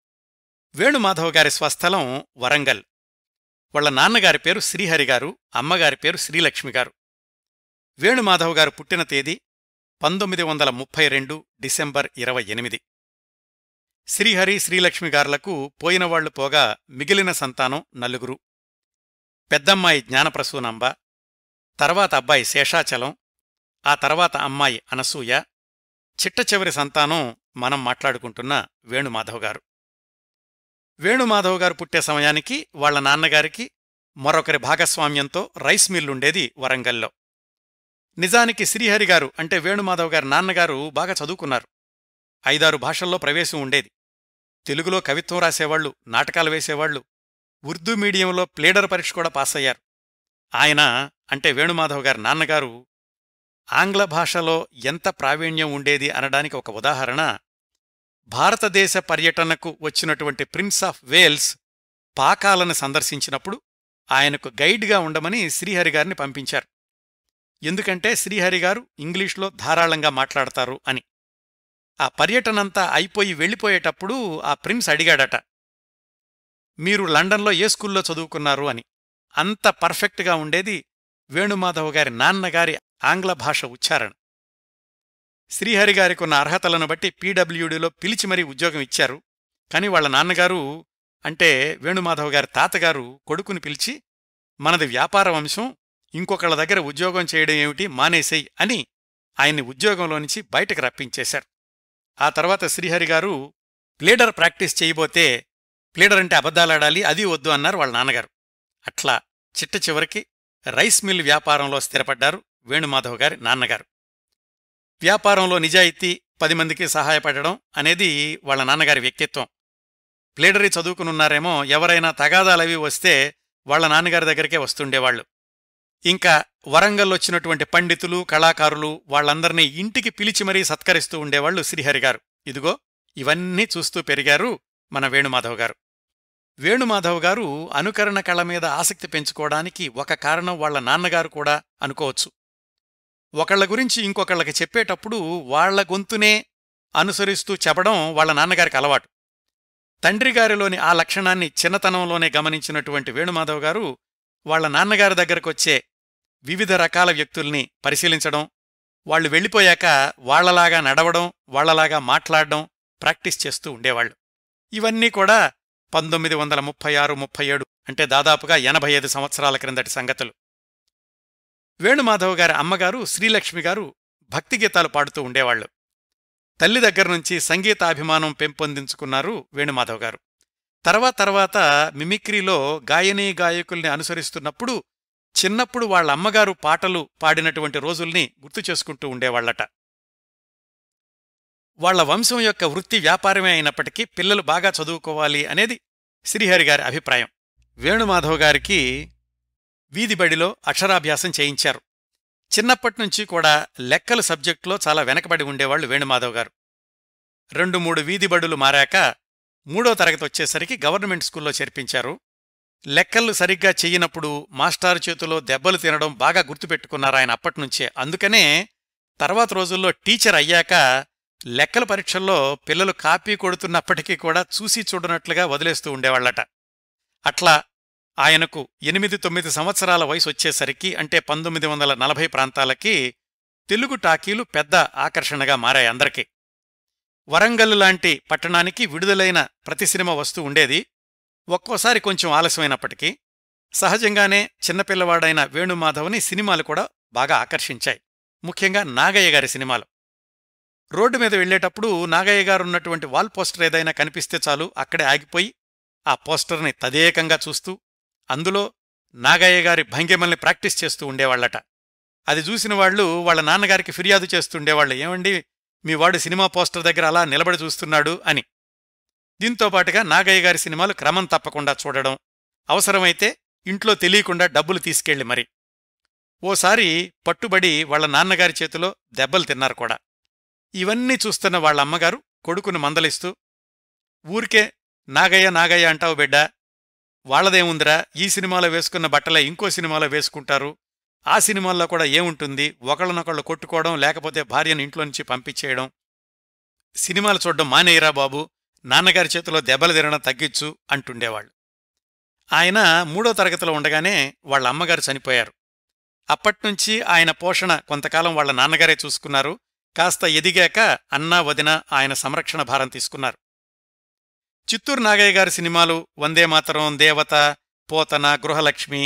వేణుమాధవ్ గారి స్వస్థలం వరంగల్ వాళ్ళ నాన్నగారి పేరు శ్రీహరి గారు అమ్మగారి పేరు శ్రీలక్ష్మి గారు వేణుమాధవ్ గారు పుట్టిన తేదీ పంతొమ్మిది వందల ముప్పై రెండు డిసెంబర్ ఇరవై ఎనిమిది శ్రీహరి శ్రీలక్ష్మి గార్లకు పోయినవాళ్లు పోగా మిగిలిన సంతానం నలుగురు పెద్దమ్మాయి జ్ఞానప్రసూనంబ తర్వాత అబ్బాయి శేషాచలం ఆ తర్వాత అమ్మాయి అనసూయ చిట్ట చివరి సంతానం మనం మాట్లాడుకుంటున్న వేణుమాధవ్ గారు వేణుమాధవ్ గారు పుట్టే సమయానికి వాళ్ల నాన్నగారికి మరొకరి భాగస్వామ్యంతో రైస్ మిల్లుండేది వరంగల్లో నిజానికి శ్రీహరి గారు అంటే వేణుమాధవ్ గారి నాన్నగారు బాగా చదువుకున్నారు ఐదారు భాషల్లో ప్రవేశం ఉండేది తెలుగులో కవిత్వం రాసేవాళ్లు నాటకాలు వేసేవాళ్లు ఉర్దూ మీడియంలో ప్లేడర్ పరీక్ష కూడా పాస్ అయ్యారు ఆయన అంటే వేణుమాధవ్ గారి నాన్నగారు ఆంగ్ల భాషలో ఎంత ప్రావీణ్యం ఉండేది అనడానికి ఒక ఉదాహరణ భారతదేశ పర్యటనకు వచ్చినటువంటి ప్రిన్స్ ఆఫ్ వేల్స్ పాకాలను సందర్శించినప్పుడు ఆయనకు గైడ్గా ఉండమని శ్రీహరి గారిని పంపించారు ఎందుకంటే శ్రీహరి గారు ఇంగ్లీష్లో ధారాళంగా మాట్లాడతారు అని ఆ పర్యటనంతా అయిపోయి వెళ్ళిపోయేటప్పుడు ఆ ప్రిన్స్ అడిగాడట మీరు లండన్లో ఏ స్కూల్లో చదువుకున్నారు అని అంత పర్ఫెక్ట్గా ఉండేది వేణుమాధవ్ గారి నాన్నగారి ఆంగ్ల భాష ఉచ్చారణ శ్రీహరి గారికున్న అర్హతలను బట్టి పీడబ్ల్యూడీలో పిలిచి మరీ ఉద్యోగం ఇచ్చారు కాని వాళ్ల నాన్నగారు అంటే వేణుమాధవ్ గారి తాతగారు కొడుకుని పిలిచి మనది వ్యాపార వంశం ఇంకొకళ్ళ దగ్గర ఉద్యోగం చేయడం ఏమిటి మానేసేయ్ అని ఆయన్ని ఉద్యోగంలో నుంచి బయటకు రప్పించేశారు ఆ తర్వాత శ్రీహరి గారు ప్లేడర్ ప్రాక్టీస్ చేయబోతే ప్లేడర్ అంటే అబద్ధాలాడాలి అది వద్దు అన్నారు వాళ్ళ నాన్నగారు అట్లా చిట్ట చివరికి రైస్ మిల్ వ్యాపారంలో స్థిరపడ్డారు వేణుమాధవ్ గారి నాన్నగారు వ్యాపారంలో నిజాయితీ పది మందికి సహాయపడడం అనేది వాళ్ళ నాన్నగారి వ్యక్తిత్వం ప్లేడరీ చదువుకునున్నారేమో ఎవరైనా తగాదాలవి వస్తే వాళ్ళ నాన్నగారి దగ్గరికే వస్తుండేవాళ్లు ఇంకా వరంగల్లొచ్చినటువంటి పండితులు కళాకారులు వాళ్ళందర్నీ ఇంటికి పిలిచి మరీ సత్కరిస్తూ ఉండేవాళ్లు శ్రీహరి గారు ఇదిగో ఇవన్నీ చూస్తూ పెరిగారు మన వేణుమాధవ్ గారు వేణుమాధవ్ గారు అనుకరణ కళ మీద ఆసక్తి పెంచుకోవడానికి ఒక కారణం వాళ్ల నాన్నగారు కూడా అనుకోవచ్చు ఒకళ్ల గురించి ఇంకొకళ్ళకి చెప్పేటప్పుడు వాళ్ల గొంతునే అనుసరిస్తూ చెప్పడం వాళ్ల నాన్నగారికి అలవాటు తండ్రిగారిలోని ఆ లక్షణాన్ని చిన్నతనంలోనే గమనించినటువంటి వేణుమాధవ్ గారు వాళ్ల నాన్నగారి దగ్గరకొచ్చే వివిధ రకాల వ్యక్తుల్ని పరిశీలించడం వాళ్లు వెళ్ళిపోయాక వాళ్లలాగా నడవడం వాళ్లలాగా మాట్లాడడం ప్రాక్టీస్ చేస్తూ ఉండేవాళ్లు ఇవన్నీ కూడా పంతొమ్మిది వందల ముప్పై ఆరు ముప్పై ఏడు అంటే దాదాపుగా ఎనభై ఐదు సంవత్సరాల క్రిందటి సంగతులు వేణుమాధవ్ గారి అమ్మగారు శ్రీలక్ష్మి గారు భక్తి గీతాలు పాడుతూ ఉండేవాళ్లు తల్లి దగ్గర్నుంచి సంగీతాభిమానం పెంపొందించుకున్నారు వేణుమాధవ్ గారు తర్వాత తర్వాత మిమిక్రీలో గాయనీ గాయకుల్ని అనుసరిస్తున్నప్పుడు చిన్నప్పుడు వాళ్ళ అమ్మగారు పాటలు పాడినటువంటి రోజుల్ని గుర్తు చేసుకుంటూ ఉండేవాళ్లట వాళ్ల వంశం యొక్క వృత్తి వ్యాపారమే అయినప్పటికీ పిల్లలు బాగా చదువుకోవాలి అనేది శ్రీహరి గారి అభిప్రాయం వేణుమాధవ్ గారికి వీధిబడిలో అక్షరాభ్యాసం చేయించారు చిన్నప్పటినుంచి కూడా లెక్కల సబ్జెక్టులో చాలా వెనకబడి ఉండేవాళ్లు వేణుమాధవ్ గారు రెండు మూడు వీధిబడులు మారాక మూడో తరగతి వచ్చేసరికి గవర్నమెంట్ స్కూల్లో చేర్పించారు లెక్కలు సరిగ్గా చెయ్యనప్పుడు మాస్టారు చేతిలో దెబ్బలు తినడం బాగా గుర్తుపెట్టుకున్నారు ఆయన అప్పటినుంచే అందుకనే తర్వాత రోజుల్లో టీచర్ అయ్యాక లెక్కల పరీక్షల్లో పిల్లలు కాపీ కొడుతున్నప్పటికీ కూడా చూసి చూడనట్లుగా వదిలేస్తూ ఉండేవాళ్లట అట్లా ఆయనకు ఎనిమిది తొమ్మిది సంవత్సరాల వయసు వచ్చేసరికి అంటే పంతొమ్మిది వందల నలభై ప్రాంతాలకి తెలుగు టాకీలు పెద్ద ఆకర్షణగా మారాయి అందరికీ వరంగల్ లాంటి పట్టణానికి విడుదలైన ప్రతి సినిమా వస్తూ ఉండేది ఒక్కోసారి కొంచెం ఆలస్యమైనప్పటికీ సహజంగానే చిన్నపిల్లవాడైన వేణుమాధవ్ని సినిమాలు కూడా బాగా ఆకర్షించాయి ముఖ్యంగా నాగయ్య గారి సినిమాలు రోడ్డు మీద వెళ్లేటప్పుడు నాగయ్య గారున్నటువంటి వాల్ పోస్టర్ ఏదైనా కనిపిస్తే చాలు అక్కడే ఆగిపోయి ఆ పోస్టర్ని తదేకంగా చూస్తూ అందులో నాగయ్య గారి భంగిమల్ని ప్రాక్టీస్ చేస్తూ ఉండేవాళ్లట అది చూసిన వాళ్లు వాళ్ళ నాన్నగారికి ఫిర్యాదు చేస్తుండేవాళ్లు ఏమండి మీ వాడు సినిమా పోస్టర్ దగ్గర అలా నిలబడి చూస్తున్నాడు అని దీంతోపాటుగా నాగయ్య గారి సినిమాలు క్రమం తప్పకుండా చూడడం అవసరమైతే ఇంట్లో తెలియకుండా డబ్బులు తీసుకెళ్లి మరి ఓసారి పట్టుబడి వాళ్ల నాన్నగారి చేతిలో దెబ్బలు తిన్నారు కూడా ఇవన్నీ చూస్తున్న వాళ్ళ అమ్మగారు కొడుకును మందలిస్తూ ఊరికే నాగయ్య నాగయ్య అంటావు బిడ్డా వాళ్లదేముందిరా ఈ సినిమాలో వేసుకున్న బట్టలే ఇంకో సినిమాలో వేసుకుంటారు ఆ సినిమాల్లో కూడా ఏముంటుంది ఒకళ్ళనొకళ్ళు కొట్టుకోవడం లేకపోతే భార్యను ఇంట్లో నుంచి పంపించేయడం సినిమాలు చూడడం మానేయరా బాబు నాన్నగారి చేతిలో దెబ్బలు తినడం తగ్గించు అంటుండేవాళ్ళు ఆయన మూడో తరగతిలో ఉండగానే వాళ్ళ అమ్మగారు చనిపోయారు అప్పట్నుంచి ఆయన పోషణ కొంతకాలం వాళ్ళ నాన్నగారే చూసుకున్నారు కాస్త ఎదిగాక అన్నా వదిన ఆయన సంరక్షణ భారం తీసుకున్నారు చిత్తూరు నాగయ్య గారి సినిమాలు వందే మాతరం దేవత పోతన గృహలక్ష్మి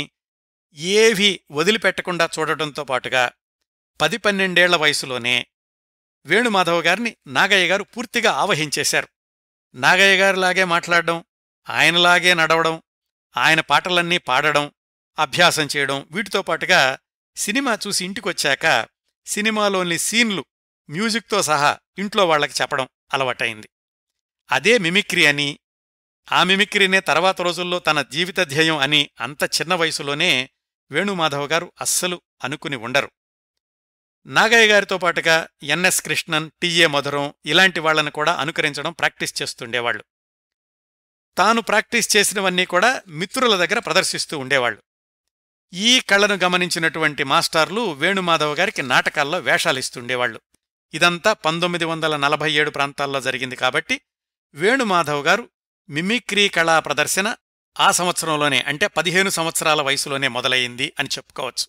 ఏవీ వదిలిపెట్టకుండా చూడటంతో పాటుగా పది పన్నెండేళ్ల వయసులోనే వేణుమాధవ్ గారిని నాగయ్య గారు పూర్తిగా ఆవహించేశారు నాగయ్య గారిలాగే మాట్లాడడం ఆయనలాగే నడవడం ఆయన పాటలన్నీ పాడడం అభ్యాసం చేయడం వీటితో పాటుగా సినిమా చూసి ఇంటికొచ్చాక సినిమాలోని సీన్లు మ్యూజిక్తో సహా ఇంట్లో వాళ్లకి చెప్పడం అలవాటైంది అదే మిమిక్రీ అని ఆ మిమిక్రీనే తర్వాత రోజుల్లో తన జీవిత ధ్యేయం అని అంత చిన్న వయసులోనే వేణుమాధవ్ గారు అస్సలు అనుకుని ఉండరు నాగయ్య గారితో పాటుగా ఎన్ఎస్ కృష్ణన్ టిఏ మధురం ఇలాంటి వాళ్లను కూడా అనుకరించడం ప్రాక్టీస్ చేస్తుండేవాళ్లు తాను ప్రాక్టీస్ చేసినవన్నీ కూడా మిత్రుల దగ్గర ప్రదర్శిస్తూ ఉండేవాళ్లు ఈ కళను గమనించినటువంటి మాస్టార్లు వేణుమాధవ్ గారికి నాటకాల్లో వేషాలిస్తుండేవాళ్లు ఇదంతా పంతొమ్మిది వందల నలభై ఏడు ప్రాంతాల్లో జరిగింది కాబట్టి వేణుమాధవ్ గారు మిమిక్రీ కళా ప్రదర్శన ఆ సంవత్సరంలోనే అంటే పదిహేను సంవత్సరాల వయసులోనే మొదలయింది అని చెప్పుకోవచ్చు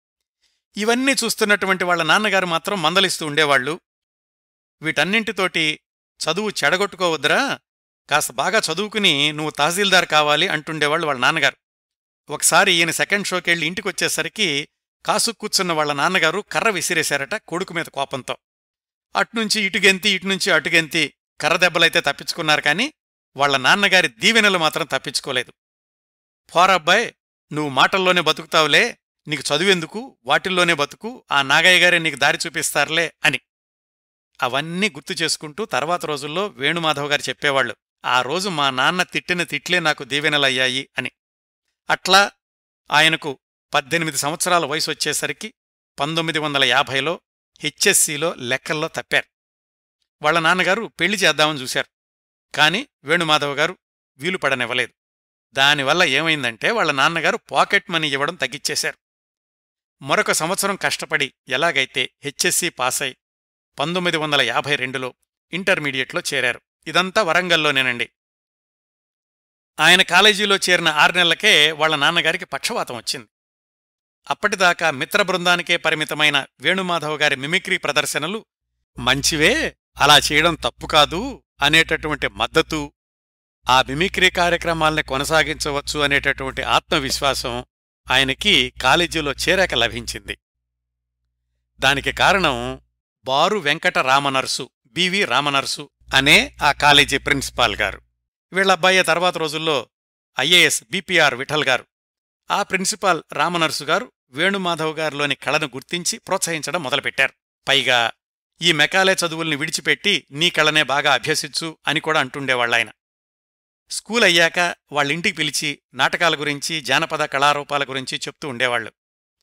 ఇవన్నీ చూస్తున్నటువంటి వాళ్ళ నాన్నగారు మాత్రం మందలిస్తూ ఉండేవాళ్లు వీటన్నింటితోటి చదువు చెడగొట్టుకోవద్దురా కాస్త బాగా చదువుకుని నువ్వు తహసీల్దార్ కావాలి అంటుండేవాళ్ళు వాళ్ళ నాన్నగారు ఒకసారి ఈయన సెకండ్ షోకెళ్ళి ఇంటికొచ్చేసరికి కాసు కూర్చున్న వాళ్ళ నాన్నగారు కర్ర విసిరేశారట కొడుకు మీద కోపంతో అట్నుంచి ఇటుగెంతి ఇటునుంచి అటుగెంతి కర్ర దెబ్బలైతే తప్పించుకున్నారు కానీ వాళ్ళ నాన్నగారి దీవెనలు మాత్రం తప్పించుకోలేదు పోరబ్బాయ్ నువ్వు మాటల్లోనే బతుకుతావులే నీకు చదువెందుకు వాటిల్లోనే బతుకు ఆ నాగయ్య గారే నీకు దారి చూపిస్తారులే అని అవన్నీ గుర్తు చేసుకుంటూ తర్వాత రోజుల్లో వేణుమాధవ్ గారు చెప్పేవాళ్లు ఆ రోజు మా నాన్న తిట్టిన తిట్లే నాకు దీవెనలయ్యాయి అని అట్లా ఆయనకు పద్దెనిమిది సంవత్సరాల వయసు వచ్చేసరికి పంతొమ్మిది వందల యాభైలో హెచ్ఎస్సిలో లెక్కల్లో తప్పారు వాళ్ళ నాన్నగారు పెళ్లి చేద్దామని చూశారు కాని వేణుమాధవ్ గారు వీలు పడనివ్వలేదు దానివల్ల ఏమైందంటే వాళ్ళ నాన్నగారు పాకెట్ మనీ ఇవ్వడం తగ్గిచ్చేశారు మరొక సంవత్సరం కష్టపడి ఎలాగైతే హెచ్ఎస్సి పాసై పంతొమ్మిది వందల యాభై రెండులో ఇంటర్మీడియట్లో చేరారు ఇదంతా వరంగల్లోనేనండి ఆయన కాలేజీలో చేరిన ఆరు నెలలకే వాళ్ళ నాన్నగారికి పక్షవాతం వచ్చింది అప్పటిదాకా మిత్ర బృందానికే పరిమితమైన వేణుమాధవ్ గారి మిమిక్రీ ప్రదర్శనలు మంచివే అలా చేయడం తప్పు కాదు అనేటటువంటి మద్దతు ఆ మిమిక్రీ కార్యక్రమాల్ని కొనసాగించవచ్చు అనేటటువంటి ఆత్మవిశ్వాసం ఆయనకి కాలేజీలో చేరాక లభించింది దానికి కారణం బారు వెంకట రామనర్సు బివి రామనర్సు అనే ఆ కాలేజీ ప్రిన్సిపాల్ గారు వీళ్ళబ్బాయి తర్వాత రోజుల్లో ఐఏఎస్ బిపిఆర్ విఠల్ గారు ఆ ప్రిన్సిపాల్ రామనర్సు గారు వేణుమాధవ్ గారిలోని కళను గుర్తించి ప్రోత్సహించడం మొదలుపెట్టారు పైగా ఈ మెకాలే చదువుల్ని విడిచిపెట్టి నీ కళనే బాగా అభ్యసించు అని కూడా అంటుండేవాళ్ళాయన స్కూల్ అయ్యాక వాళ్ళింటికి పిలిచి నాటకాల గురించి జానపద కళారూపాల గురించి చెప్తూ ఉండేవాళ్లు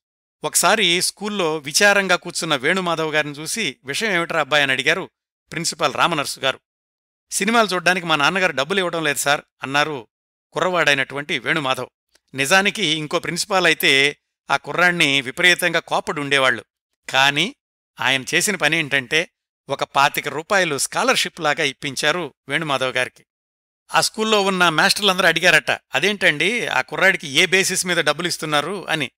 ఒకసారి స్కూల్లో విచారంగా కూర్చున్న వేణుమాధవ్ గారిని చూసి విషయం ఏమిట్రా అబ్బాయి అని అడిగారు ప్రిన్సిపాల్ రామనర్సు గారు సినిమాలు చూడ్డానికి మా నాన్నగారు డబ్బులు ఇవ్వడం లేదు సార్ అన్నారు కుర్రవాడైనటువంటి వేణుమాధవ్ నిజానికి ఇంకో ప్రిన్సిపాల్ అయితే ఆ కుర్రాణ్ణి విపరీతంగా కోపడు ఉండేవాళ్లు కాని ఆయన చేసిన పని ఏంటంటే ఒక పాతిక రూపాయలు స్కాలర్షిప్ లాగా ఇప్పించారు వేణుమాధవ్ గారికి ఆ స్కూల్లో ఉన్న మాస్టర్లందరూ అడిగారట అదేంటండి ఆ కుర్రాడికి ఏ బేసిస్ మీద డబ్బులు ఇస్తున్నారు అని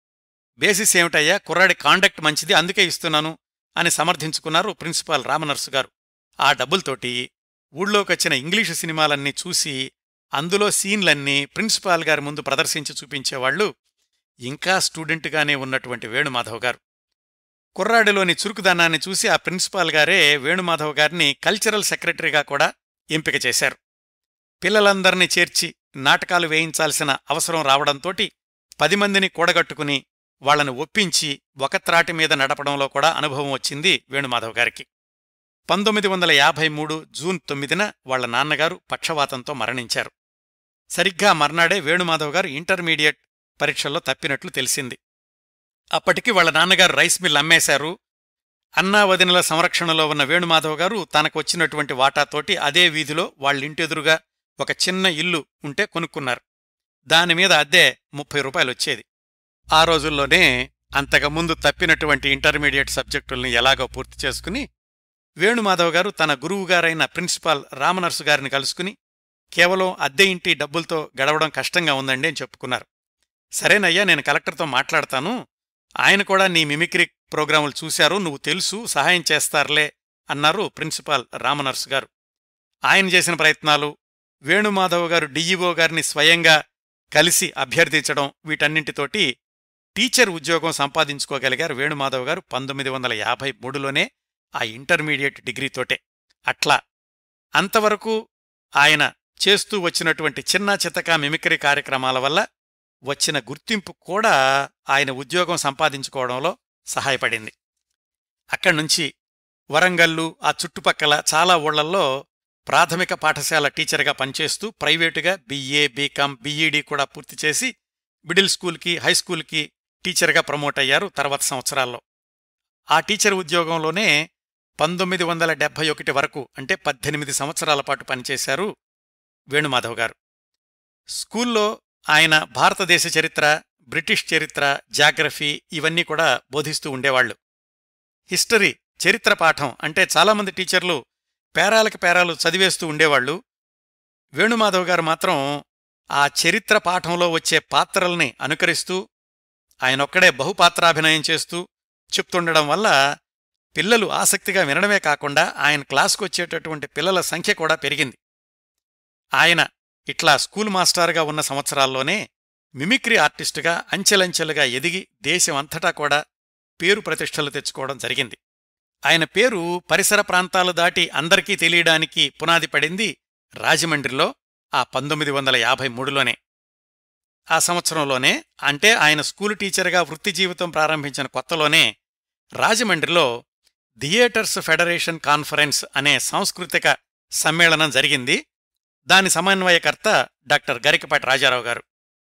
బేసిస్ ఏమిటయ్యా కుర్రాడి కాండక్ట్ మంచిది అందుకే ఇస్తున్నాను అని సమర్థించుకున్నారు ప్రిన్సిపాల్ రామనర్సు గారు ఆ డబ్బులతోటి ఊళ్ళోకొచ్చిన ఇంగ్లీషు సినిమాలన్నీ చూసి అందులో సీన్లన్నీ ప్రిన్సిపాల్ గారి ముందు ప్రదర్శించి చూపించేవాళ్లు ఇంకా స్టూడెంట్గానే ఉన్నటువంటి వేణుమాధవ్ గారు కుర్రాడిలోని చురుకుదనాన్ని చూసి ఆ ప్రిన్సిపాల్ గారే వేణుమాధవ్ గారిని కల్చరల్ సెక్రటరీగా కూడా ఎంపిక చేశారు పిల్లలందర్నీ చేర్చి నాటకాలు వేయించాల్సిన అవసరం రావడంతోటి పది మందిని కూడగట్టుకుని వాళ్లను ఒప్పించి ఒక త్రాటి మీద నడపడంలో కూడా అనుభవం వచ్చింది వేణుమాధవ్ గారికి పంతొమ్మిది వందల యాభై మూడు జూన్ తొమ్మిదిన వాళ్ల నాన్నగారు పక్షవాతంతో మరణించారు సరిగ్గా మర్నాడే వేణుమాధవ్ గారు ఇంటర్మీడియట్ పరీక్షల్లో తప్పినట్లు తెలిసింది అప్పటికి వాళ్ల నాన్నగారు రైస్ మిల్ అమ్మేశారు అన్నా వదినల సంరక్షణలో ఉన్న వేణుమాధవ్ గారు తనకొచ్చినటువంటి వాటాతోటి అదే వీధిలో వాళ్ళింటెదురుగా ఒక చిన్న ఇల్లు ఉంటే కొనుక్కున్నారు దానిమీద అద్దె ముప్పై రూపాయలొచ్చేది ఆ రోజుల్లోనే అంతకుముందు తప్పినటువంటి ఇంటర్మీడియట్ సబ్జెక్టుల్ని ఎలాగో పూర్తి చేసుకుని వేణుమాధవ్ గారు తన గురువుగారైన ప్రిన్సిపాల్ రామనర్సు గారిని కలుసుకుని కేవలం అద్దె ఇంటి డబ్బులతో గడవడం కష్టంగా ఉందండి అని చెప్పుకున్నారు సరేనయ్యా నేను కలెక్టర్తో మాట్లాడతాను ఆయన కూడా నీ మిమిక్రీ ప్రోగ్రాములు చూశారు నువ్వు తెలుసు సహాయం చేస్తారులే అన్నారు ప్రిన్సిపాల్ రామనర్స్ గారు ఆయన చేసిన ప్రయత్నాలు వేణుమాధవ్ గారు డిఈఓ గారిని స్వయంగా కలిసి అభ్యర్థించడం వీటన్నింటితోటి టీచర్ ఉద్యోగం సంపాదించుకోగలిగారు వేణుమాధవ్ గారు పంతొమ్మిది వందల యాభై మూడులోనే ఆ ఇంటర్మీడియట్ డిగ్రీతోటే అట్లా అంతవరకు ఆయన చేస్తూ వచ్చినటువంటి చిన్న చితక మిమిక్రీ కార్యక్రమాల వల్ల వచ్చిన గుర్తింపు కూడా ఆయన ఉద్యోగం సంపాదించుకోవడంలో సహాయపడింది అక్కడ్నుంచి వరంగల్లు ఆ చుట్టుపక్కల చాలా ఊళ్ళల్లో ప్రాథమిక పాఠశాల టీచర్గా పనిచేస్తూ ప్రైవేటుగా బిఏ బీకామ్ బీఈడీ కూడా పూర్తి చేసి మిడిల్ స్కూల్కి హైస్కూల్కి టీచర్గా ప్రమోట్ అయ్యారు తర్వాత సంవత్సరాల్లో ఆ టీచర్ ఉద్యోగంలోనే పంతొమ్మిది వందల డెబ్భై ఒకటి వరకు అంటే పద్దెనిమిది సంవత్సరాల పాటు పనిచేశారు వేణుమాధవ్ గారు స్కూల్లో ఆయన భారతదేశ చరిత్ర బ్రిటిష్ చరిత్ర జాగ్రఫీ ఇవన్నీ కూడా బోధిస్తూ ఉండేవాళ్లు హిస్టరీ చరిత్ర పాఠం అంటే చాలామంది టీచర్లు పేరాలకు పేరాలు చదివేస్తూ ఉండేవాళ్లు వేణుమాధవ్ గారు మాత్రం ఆ చరిత్ర పాఠంలో వచ్చే పాత్రల్ని అనుకరిస్తూ ఆయనొక్కడే బహుపాత్రాభినయం చేస్తూ చెప్తుండడం వల్ల పిల్లలు ఆసక్తిగా వినడమే కాకుండా ఆయన క్లాసుకు వచ్చేటటువంటి పిల్లల సంఖ్య కూడా పెరిగింది ఆయన ఇట్లా స్కూల్ మాస్టారుగా ఉన్న సంవత్సరాల్లోనే మిమిక్రీ ఆర్టిస్టుగా అంచెలంచెలుగా ఎదిగి దేశం అంతటా కూడా పేరు ప్రతిష్టలు తెచ్చుకోవడం జరిగింది ఆయన పేరు పరిసర ప్రాంతాలు దాటి అందరికీ తెలియడానికి పునాది పడింది రాజమండ్రిలో ఆ పంతొమ్మిది వందల యాభై మూడులోనే ఆ సంవత్సరంలోనే అంటే ఆయన స్కూలు టీచర్గా వృత్తి జీవితం ప్రారంభించిన కొత్తలోనే రాజమండ్రిలో థియేటర్స్ ఫెడరేషన్ కాన్ఫరెన్స్ అనే సాంస్కృతిక సమ్మేళనం జరిగింది దాని సమన్వయకర్త డాక్టర్ గరికపాటి రాజారావు గారు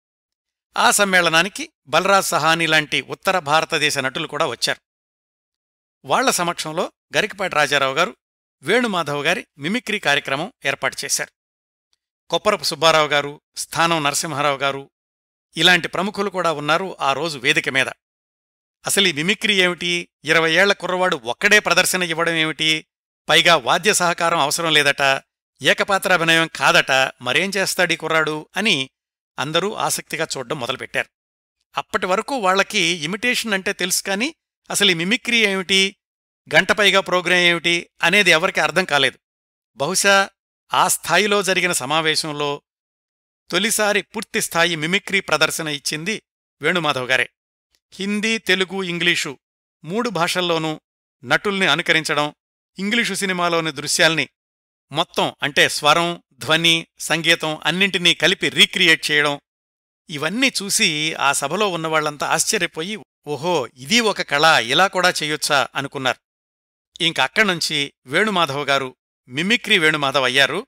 ఆ సమ్మేళనానికి బలరాజ్ సహాని లాంటి ఉత్తర భారతదేశ నటులు కూడా వచ్చారు వాళ్ల సమక్షంలో గరికపాటి రాజారావు గారు వేణుమాధవ్ గారి మిమిక్రీ కార్యక్రమం ఏర్పాటు చేశారు కొప్పరపు సుబ్బారావు గారు స్థానం నరసింహారావు గారు ఇలాంటి ప్రముఖులు కూడా ఉన్నారు ఆ రోజు వేదిక మీద అసలు ఈ మిమిక్రీ ఏమిటి ఇరవై ఏళ్ల కుర్రవాడు ఒక్కడే ప్రదర్శన ఇవ్వడం ఏమిటి పైగా వాద్య సహకారం అవసరం లేదట ఏకపాత్రాభినయం కాదట మరేం చేస్తాడీ కుర్రాడు అని అందరూ ఆసక్తిగా చూడ్డం మొదలుపెట్టారు అప్పటి వరకు వాళ్లకి ఇమిటేషన్ అంటే తెలుసు కాని అసలు ఈ మిమిక్రీ ఏమిటి గంటపైగా ప్రోగ్రాం ఏమిటి అనేది ఎవరికి అర్థం కాలేదు బహుశా ఆ స్థాయిలో జరిగిన సమావేశంలో తొలిసారి పూర్తిస్థాయి మిమిక్రీ ప్రదర్శన ఇచ్చింది వేణుమాధవ్ గారే హిందీ తెలుగు ఇంగ్లీషు మూడు భాషల్లోనూ నటుల్ని అనుకరించడం ఇంగ్లీషు సినిమాలోని దృశ్యాల్ని మొత్తం అంటే స్వరం ధ్వని సంగీతం అన్నింటినీ కలిపి రీక్రియేట్ చేయడం ఇవన్నీ చూసి ఆ సభలో ఉన్నవాళ్లంతా ఆశ్చర్యపోయి ఓహో ఇది ఒక కళ ఇలా కూడా చెయ్యొచ్చా అనుకున్నారు ఇంక అక్కడ్నుంచి వేణుమాధవ్ గారు మిమిక్రీ వేణుమాధవ్ అయ్యారు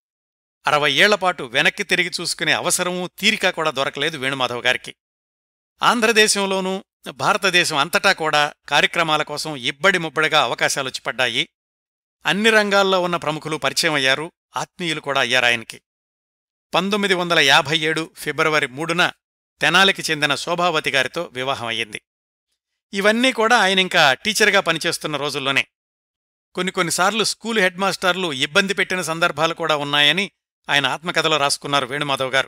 అరవై ఏళ్లపాటు వెనక్కి తిరిగి చూసుకునే అవసరమూ తీరిక కూడా దొరకలేదు వేణుమాధవ్ గారికి ఆంధ్రదేశంలోనూ భారతదేశం అంతటా కూడా కార్యక్రమాల కోసం ఇబ్బడి ముబ్బడిగా అవకాశాలొచ్చి పడ్డాయి అన్ని రంగాల్లో ఉన్న ప్రముఖులు పరిచయం అయ్యారు ఆత్మీయులు కూడా అయ్యారాయనికి పంతొమ్మిది వందల యాభై ఏడు ఫిబ్రవరి మూడున తెనాలికి చెందిన శోభావతి గారితో వివాహం అయ్యింది ఇవన్నీ కూడా ఆయనింకా టీచర్గా పనిచేస్తున్న రోజుల్లోనే కొన్ని కొన్నిసార్లు స్కూలు హెడ్ మాస్టర్లు ఇబ్బంది పెట్టిన సందర్భాలు కూడా ఉన్నాయని ఆయన ఆత్మకథలో రాసుకున్నారు వేణుమాధవ్ గారు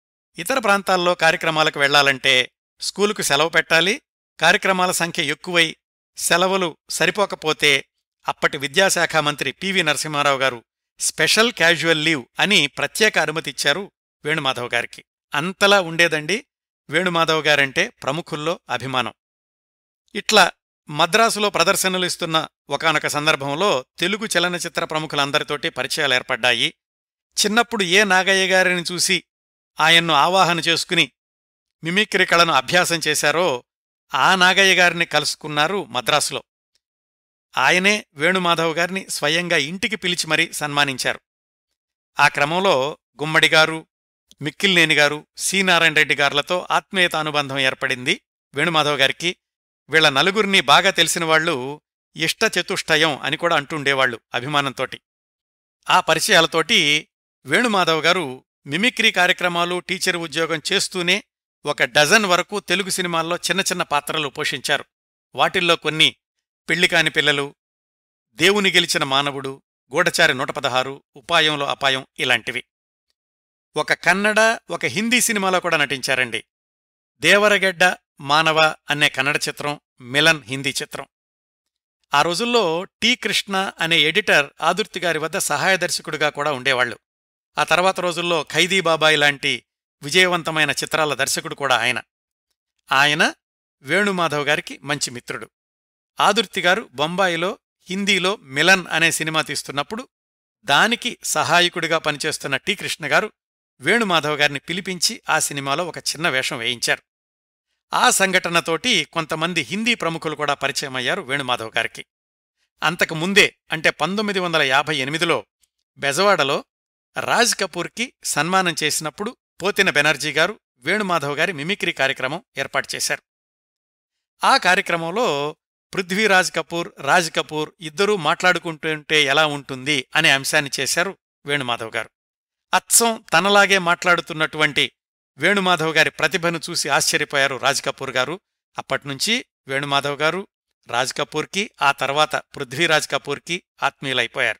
ఇతర ప్రాంతాల్లో కార్యక్రమాలకు వెళ్లాలంటే స్కూలుకు సెలవు పెట్టాలి కార్యక్రమాల సంఖ్య ఎక్కువై సెలవులు సరిపోకపోతే అప్పటి విద్యాశాఖ మంత్రి పివి నరసింహారావు గారు స్పెషల్ క్యాజువల్ లీవ్ అని ప్రత్యేక అనుమతిచ్చారు వేణుమాధవ్ గారికి అంతలా ఉండేదండి వేణుమాధవ్ గారంటే ప్రముఖుల్లో అభిమానం ఇట్లా మద్రాసులో ప్రదర్శనలు ఇస్తున్న ఒకనొక సందర్భంలో తెలుగు చలనచిత్ర ప్రముఖులందరితోటి పరిచయాలు ఏర్పడ్డాయి చిన్నప్పుడు ఏ నాగయ్య గారిని చూసి ఆయన్ను ఆవాహన చేసుకుని మిమిక్రీ కళను అభ్యాసం చేశారో ఆ నాగయ్య గారిని కలుసుకున్నారు మద్రాసులో ఆయనే వేణుమాధవ్ గారిని స్వయంగా ఇంటికి పిలిచి మరీ సన్మానించారు ఆ క్రమంలో గుమ్మడిగారు మిక్కిల్నేని గారు సి నారాయణ రెడ్డి గారులతో ఆత్మీయత అనుబంధం ఏర్పడింది వేణుమాధవ్ గారికి వీళ్ల నలుగురిని బాగా తెలిసిన వాళ్లు ఇష్ట చతుష్టయం అని కూడా అంటుండేవాళ్లు అభిమానంతోటి ఆ పరిచయాలతోటి వేణుమాధవ్ గారు మిమిక్రీ కార్యక్రమాలు టీచర్ ఉద్యోగం చేస్తూనే ఒక డజన్ వరకు తెలుగు సినిమాల్లో చిన్న చిన్న పాత్రలు పోషించారు వాటిల్లో కొన్ని పెళ్లికాని పిల్లలు దేవుని గెలిచిన మానవుడు గూఢచారి నూట పదహారు ఉపాయంలో అపాయం ఇలాంటివి ఒక కన్నడ ఒక హిందీ సినిమాలో కూడా నటించారండి దేవరగడ్డ మానవ అనే కన్నడ చిత్రం మిలన్ హిందీ చిత్రం ఆ రోజుల్లో టి కృష్ణ అనే ఎడిటర్ ఆదుర్తి గారి వద్ద సహాయ దర్శకుడిగా కూడా ఉండేవాళ్లు ఆ తర్వాత రోజుల్లో ఖైదీ బాబాయ్ లాంటి విజయవంతమైన చిత్రాల దర్శకుడు కూడా ఆయన ఆయన వేణుమాధవ్ గారికి మంచి మిత్రుడు ఆదుర్తి గారు బొంబాయిలో హిందీలో మిలన్ అనే సినిమా తీస్తున్నప్పుడు దానికి సహాయకుడిగా పనిచేస్తున్న టి కృష్ణ గారు వేణుమాధవ్ గారిని పిలిపించి ఆ సినిమాలో ఒక చిన్న వేషం వేయించారు ఆ సంఘటనతోటి కొంతమంది హిందీ ప్రముఖులు కూడా పరిచయమయ్యారు వేణుమాధవ్ గారికి అంతకు ముందే అంటే పంతొమ్మిది వందల యాభై ఎనిమిదిలో బెజవాడలో రాజ్ కపూర్కి సన్మానం చేసినప్పుడు పోతిన బెనర్జీ గారు వేణుమాధవ్ గారి మిమిక్రీ కార్యక్రమం ఏర్పాటు చేశారు ఆ కార్యక్రమంలో పృథ్వీరాజ్ కపూర్ రాజ్ కపూర్ ఇద్దరూ మాట్లాడుకుంటుంటే ఎలా ఉంటుంది అనే అంశాన్ని చేశారు వేణుమాధవ్ గారు అచ్చం తనలాగే మాట్లాడుతున్నటువంటి వేణుమాధవ్ గారి ప్రతిభను చూసి ఆశ్చర్యపోయారు రాజ్ కపూర్ గారు అప్పట్నుంచి వేణుమాధవ్ గారు రాజ్ కపూర్కి ఆ తర్వాత పృథ్వీరాజ్ కపూర్కి ఆత్మీయులైపోయారు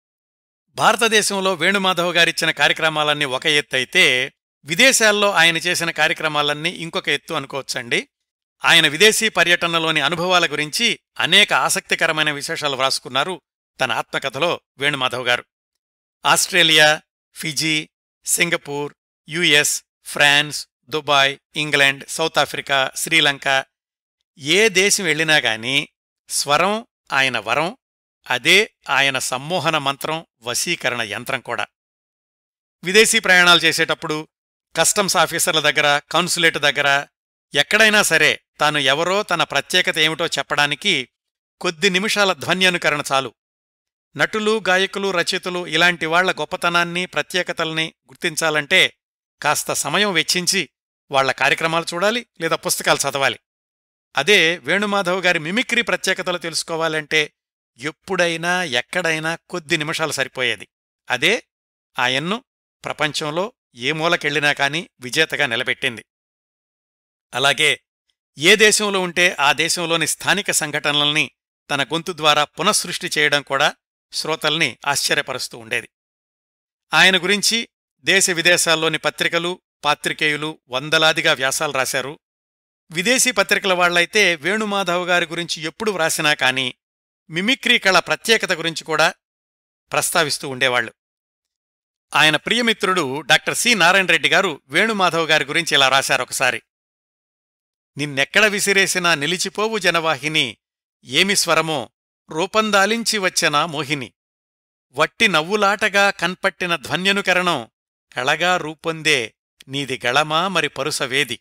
భారతదేశంలో వేణుమాధవ్ గారిచ్చిన కార్యక్రమాలన్నీ ఒక ఎత్తు అయితే విదేశాల్లో ఆయన చేసిన కార్యక్రమాలన్నీ ఇంకొక ఎత్తు అనుకోవచ్చండి ఆయన విదేశీ పర్యటనలోని అనుభవాల గురించి అనేక ఆసక్తికరమైన విశేషాలు వ్రాసుకున్నారు తన ఆత్మకథలో Venumadhav garu Australia Fiji Singapore US France Dubai England South Africa Sri Lanka ఏ దేశం వెళ్ళినా గాని స్వరం ఆయన వరం అదే ఆయన సమ్మోహన మంత్రం వశీకరణ యంత్రం కూడా విదేశీ ప్రయాణాలు చేసేటప్పుడు కస్టమ్స్ ఆఫీసర్ల దగ్గర కాన్సులేట్ దగ్గర ఎక్కడైనా సరే తాను ఎవరో తన ప్రత్యేకత ఏమిటో చెప్పడానికి కొద్ది నిమిషాల ధ్వన్యనుకరణ చాలు నటులు గాయకులు రచయితలు ఇలాంటి వాళ్ల గొప్పతనాన్ని ప్రత్యేకతల్ని గుర్తించాలంటే కాస్త సమయం వెచ్చించి వాళ్ల కార్యక్రమాలు చూడాలి లేదా పుస్తకాలు చదవాలి అదే వేణుమాధవ్ గారి మిమిక్రీ ప్రత్యేకతలు తెలుసుకోవాలంటే ఎప్పుడైనా ఎక్కడైనా కొద్ది నిమిషాలు సరిపోయేది అదే ఆయన్ను ప్రపంచంలో ఏ మూలకెళ్లినా కాని విజేతగా నిలబెట్టింది అలాగే ఏ దేశంలో ఉంటే ఆ దేశంలోని స్థానిక సంఘటనల్ని తన గొంతు ద్వారా పునఃసృష్టి చేయడం కూడా శ్రోతల్ని ఆశ్చర్యపరుస్తూ ఉండేది ఆయన గురించి దేశ విదేశాల్లోని పత్రికలు పాత్రికేయులు వందలాదిగా వ్యాసాలు రాశారు విదేశీ పత్రికల వాళ్లైతే వేణుమాధవ్ గారి గురించి ఎప్పుడు వ్రాసినా కాని మిమిక్రీ కళ ప్రత్యేకత గురించి కూడా ప్రస్తావిస్తూ ఉండేవాళ్లు ఆయన ప్రియమిత్రుడు డాక్టర్ సి నారాయణ రెడ్డి గారు వేణుమాధవ్ గారి గురించి ఇలా రాశారొకసారి నిన్నెక్కడ విసిరేసినా నిలిచిపోవు జనవాహిని ఏమి స్వరమో రూపందాలించి వచ్చెనా మోహిని వట్టి నవ్వులాటగా కన్పట్టిన ధ్వన్యనుకరణం కళగా రూపొందే నీది గళమా మరి పరుసవేది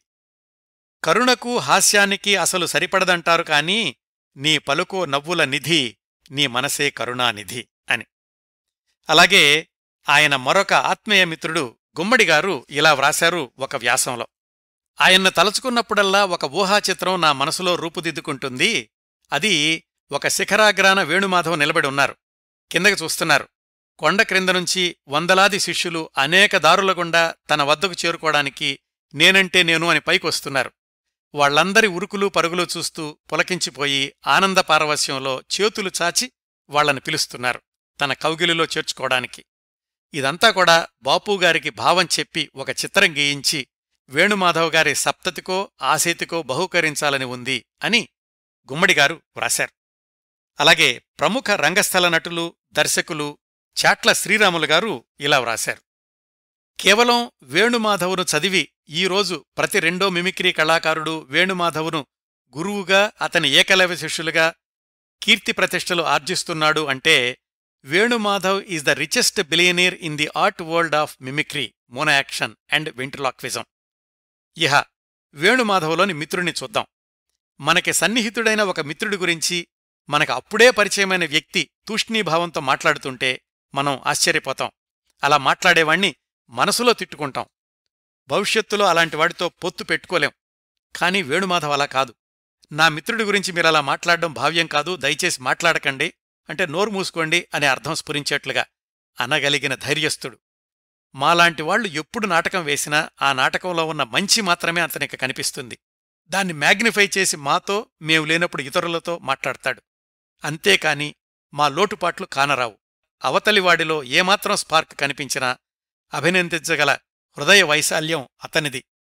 కరుణకు హాస్యానికి అసలు సరిపడదంటారు కాని నీ పలుకో నవ్వుల నిధి నీ మనసే కరుణానిధి అని అలాగే ఆయన మరొక ఆత్మీయ మిత్రుడు గుమ్మడిగారు ఇలా వ్రాశారు ఒక వ్యాసంలో ఆయన్ను తలుచుకున్నప్పుడల్లా ఒక ఊహాచిత్రం నా మనసులో రూపుదిద్దుకుంటుంది అది ఒక శిఖరాగ్రాన వేణుమాధవ్ నిలబడి ఉన్నారు కిందకి చూస్తున్నారు కొండ క్రింద నుంచి వందలాది శిష్యులు అనేక దారుల గుండా తన వద్దకు చేరుకోవడానికి నేనంటే నేను అని పైకొస్తున్నారు వాళ్లందరి ఉరుకులు పరుగులు చూస్తూ పులకించిపోయి ఆనంద పారవస్యంలో చేతులు చాచి వాళ్లను పిలుస్తున్నారు తన కౌగిలిలో చేర్చుకోవడానికి ఇదంతా కూడా బాపూగారికి భావం చెప్పి ఒక చిత్రం గీయించి వేణుమాధవ్ గారి సప్తతికో ఆసేతికో బహూకరించాలని ఉంది అని గుమ్మడిగారు వ్రాశారు అలాగే ప్రముఖ రంగస్థల నటులు దర్శకులు చాట్ల శ్రీరాములు గారు ఇలా వ్రాశారు కేవలం వేణుమాధవును చదివి ఈరోజు ప్రతి రెండో మిమిక్రీ కళాకారుడు వేణుమాధవును గురువుగా అతని ఏకలవ్య శిష్యులుగా కీర్తి ప్రతిష్టలు ఆర్జిస్తున్నాడు అంటే Venumadhav is the richest billionaire in the art world of mimicry mono action and ventriloquism ఇహ వేణుమాధవ్లోని మిత్రుణ్ణి చూద్దాం మనకి సన్నిహితుడైన ఒక మిత్రుడి గురించి మనకు అప్పుడే పరిచయమైన వ్యక్తి తూష్ణీభావంతో మాట్లాడుతుంటే మనం ఆశ్చర్యపోతాం అలా మాట్లాడేవాణ్ణి మనసులో తిట్టుకుంటాం భవిష్యత్తులో అలాంటి వాడితో పొత్తు పెట్టుకోలేం కాని వేణుమాధవ్ అలా కాదు నా మిత్రుడి గురించి మీరలా మాట్లాడడం భావ్యం కాదు దయచేసి మాట్లాడకండి అంటే నోరు మూసుకోండి అనే అర్థం స్ఫురించేట్లుగా అనగలిగిన ధైర్యస్థుడు మాలాంటి వాళ్లు ఎప్పుడు నాటకం వేసినా ఆ నాటకంలో ఉన్న మంచి మాత్రమే అతనికి కనిపిస్తుంది దాన్ని మ్యాగ్నిఫై చేసి మాతో మేము లేనప్పుడు ఇతరులతో మాట్లాడతాడు అంతేకాని మా లోటుపాట్లు కానరావు అవతలివాడిలో ఏమాత్రం స్పార్క్ కనిపించినా అభినందించగల హృదయ వైశాల్యం అతనిది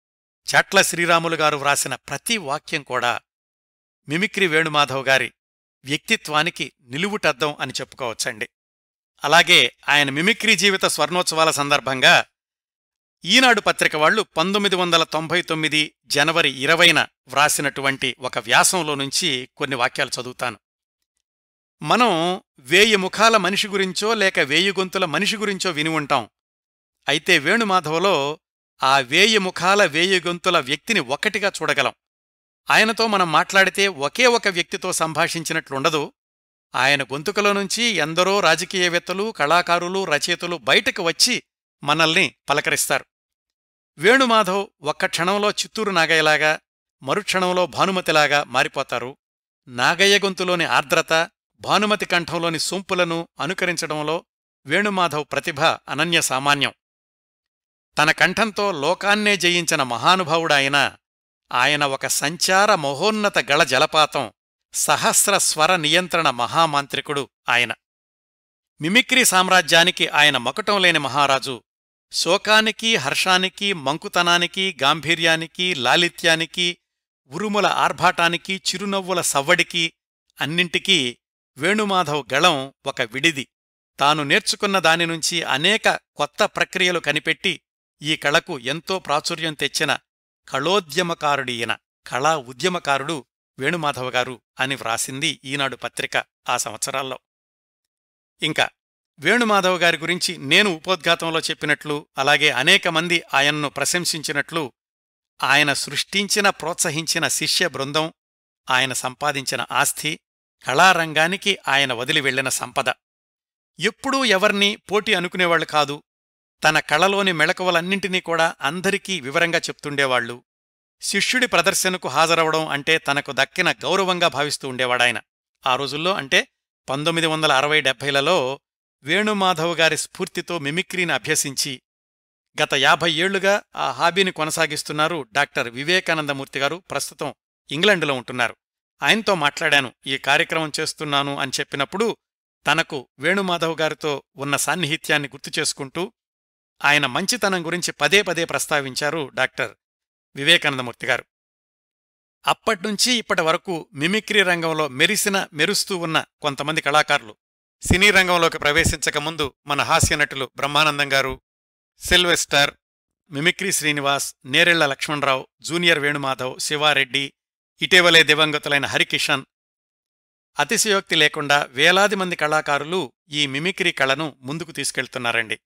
చాట్ల శ్రీరాములు గారు వ్రాసిన ప్రతి వాక్యం కూడా మిమిక్రీ వేణుమాధవ్ గారి వ్యక్తిత్వానికి నిలువుటద్దం అని చెప్పుకోవచ్చండి అలాగే ఆయన మిమిక్రీ జీవిత స్వర్ణోత్సవాల సందర్భంగా ఈనాడు పత్రిక వాళ్లు పంతొమ్మిది వందల తొంభై తొమ్మిది జనవరి ఇరవైన వ్రాసినటువంటి ఒక వ్యాసంలో నుంచి కొన్ని వాక్యాలు చదువుతాను మనం వేయి ముఖాల మనిషి గురించో లేక వేయి గొంతుల మనిషి గురించో విని ఉంటాం అయితే వేణుమాధవలో ఆ వేయి ముఖాల వేయి గొంతుల వ్యక్తిని ఒక్కటిగా చూడగలం ఆయనతో మనం మాట్లాడితే ఒకే ఒక వ్యక్తితో సంభాషించినట్లుండదు ఆయన గొంతుకలో నుంచి ఎందరో రాజకీయవేత్తలు కళాకారులు రచయితలు బయటకు వచ్చి మనల్ని పలకరిస్తారు వేణుమాధవ్ ఒక్క క్షణంలో చిత్తూరు నాగయ్యలాగా మరుక్షణంలో భానుమతిలాగా మారిపోతారు నాగయ్య గొంతులోని ఆర్ద్రత భానుమతి కంఠంలోని సొంపులను అనుకరించడంలో వేణుమాధవ్ ప్రతిభ అనన్య సామాన్యం తన కంఠంతో లోకాన్నే జయించిన మహానుభావుడాయన ఆయన ఒక సంచార మహోన్నత గళ జలపాతం సహస్ర స్వర నియంత్రణ మహామాంత్రికుడు ఆయన మిమిక్రీ సామ్రాజ్యానికి ఆయన మకుటం లేని మహారాజు శోకానికి హర్షానికి మంకుతనానికి గాంభీర్యానికి లాలిత్యానికి ఉరుముల ఆర్భాటానికి చిరునవ్వుల సవ్వడికి అన్నింటికీ వేణుమాధవ్ గళం ఒక విడిది తాను నేర్చుకున్న దానినుంచి అనేక కొత్త ప్రక్రియలు కనిపెట్టి ఈ కళకు ఎంతో ప్రాచుర్యం తెచ్చిన కళోద్యమకారుడియన కళా ఉద్యమకారుడు వేణుమాధవ గారు అని వ్రాసింది ఈనాడు పత్రిక ఆ సంవత్సరాల్లో ఇంకా వేణుమాధవ్ గారి గురించి నేను ఉపోద్ఘాతంలో చెప్పినట్లు అలాగే అనేక మంది ఆయన్ను ప్రశంసించినట్లు ఆయన సృష్టించిన ప్రోత్సహించిన శిష్య బృందం ఆయన సంపాదించిన ఆస్తి కళారంగానికి ఆయన వదిలి వెళ్లిన సంపద ఎప్పుడూ ఎవర్నీ పోటీ అనుకునేవాళ్లు కాదు తన కళలోని మెళకువలన్నింటినీ కూడా అందరికీ వివరంగా చెప్తుండేవాళ్లు శిష్యుడి ప్రదర్శనకు హాజరవడం అంటే తనకు దక్కిన గౌరవంగా భావిస్తూ ఉండేవాడాయన ఆ రోజుల్లో అంటే పంతొమ్మిది వందల అరవై డెబ్భైలలో వేణుమాధవ్ గారి స్ఫూర్తితో మిమిక్రీని అభ్యసించి గత యాభై ఏళ్లుగా ఆ హాబీని కొనసాగిస్తున్నారు డాక్టర్ వివేకానందమూర్తి గారు ప్రస్తుతం ఇంగ్లండులో ఉంటున్నారు ఆయనతో మాట్లాడాను ఈ కార్యక్రమం చేస్తున్నాను అని చెప్పినప్పుడు తనకు వేణుమాధవ్ గారితో ఉన్న సాన్నిహిత్యాన్ని గుర్తు చేసుకుంటూ ఆయన మంచితనం గురించి పదే పదే ప్రస్తావించారు డాక్టర్ వివేకానందమూర్తి గారు అప్పట్నుంచి ఇప్పటి వరకు మిమిక్రీ రంగంలో మెరిసిన మెరుస్తూ ఉన్న కొంతమంది కళాకారులు సినీ రంగంలోకి ప్రవేశించకముందు మన హాస్య నటులు Brahmanandam garu Sylvester mimicry Srinivas Nerella Lakshmana Rao junior Venumadhav Siva Reddy ఇటీవలే దివంగతులైన హరికిషన్ అతిశయోక్తి లేకుండా వేలాది మంది కళాకారులు ఈ మిమిక్రీ కళను ముందుకు తీసుకెళ్తున్నారండి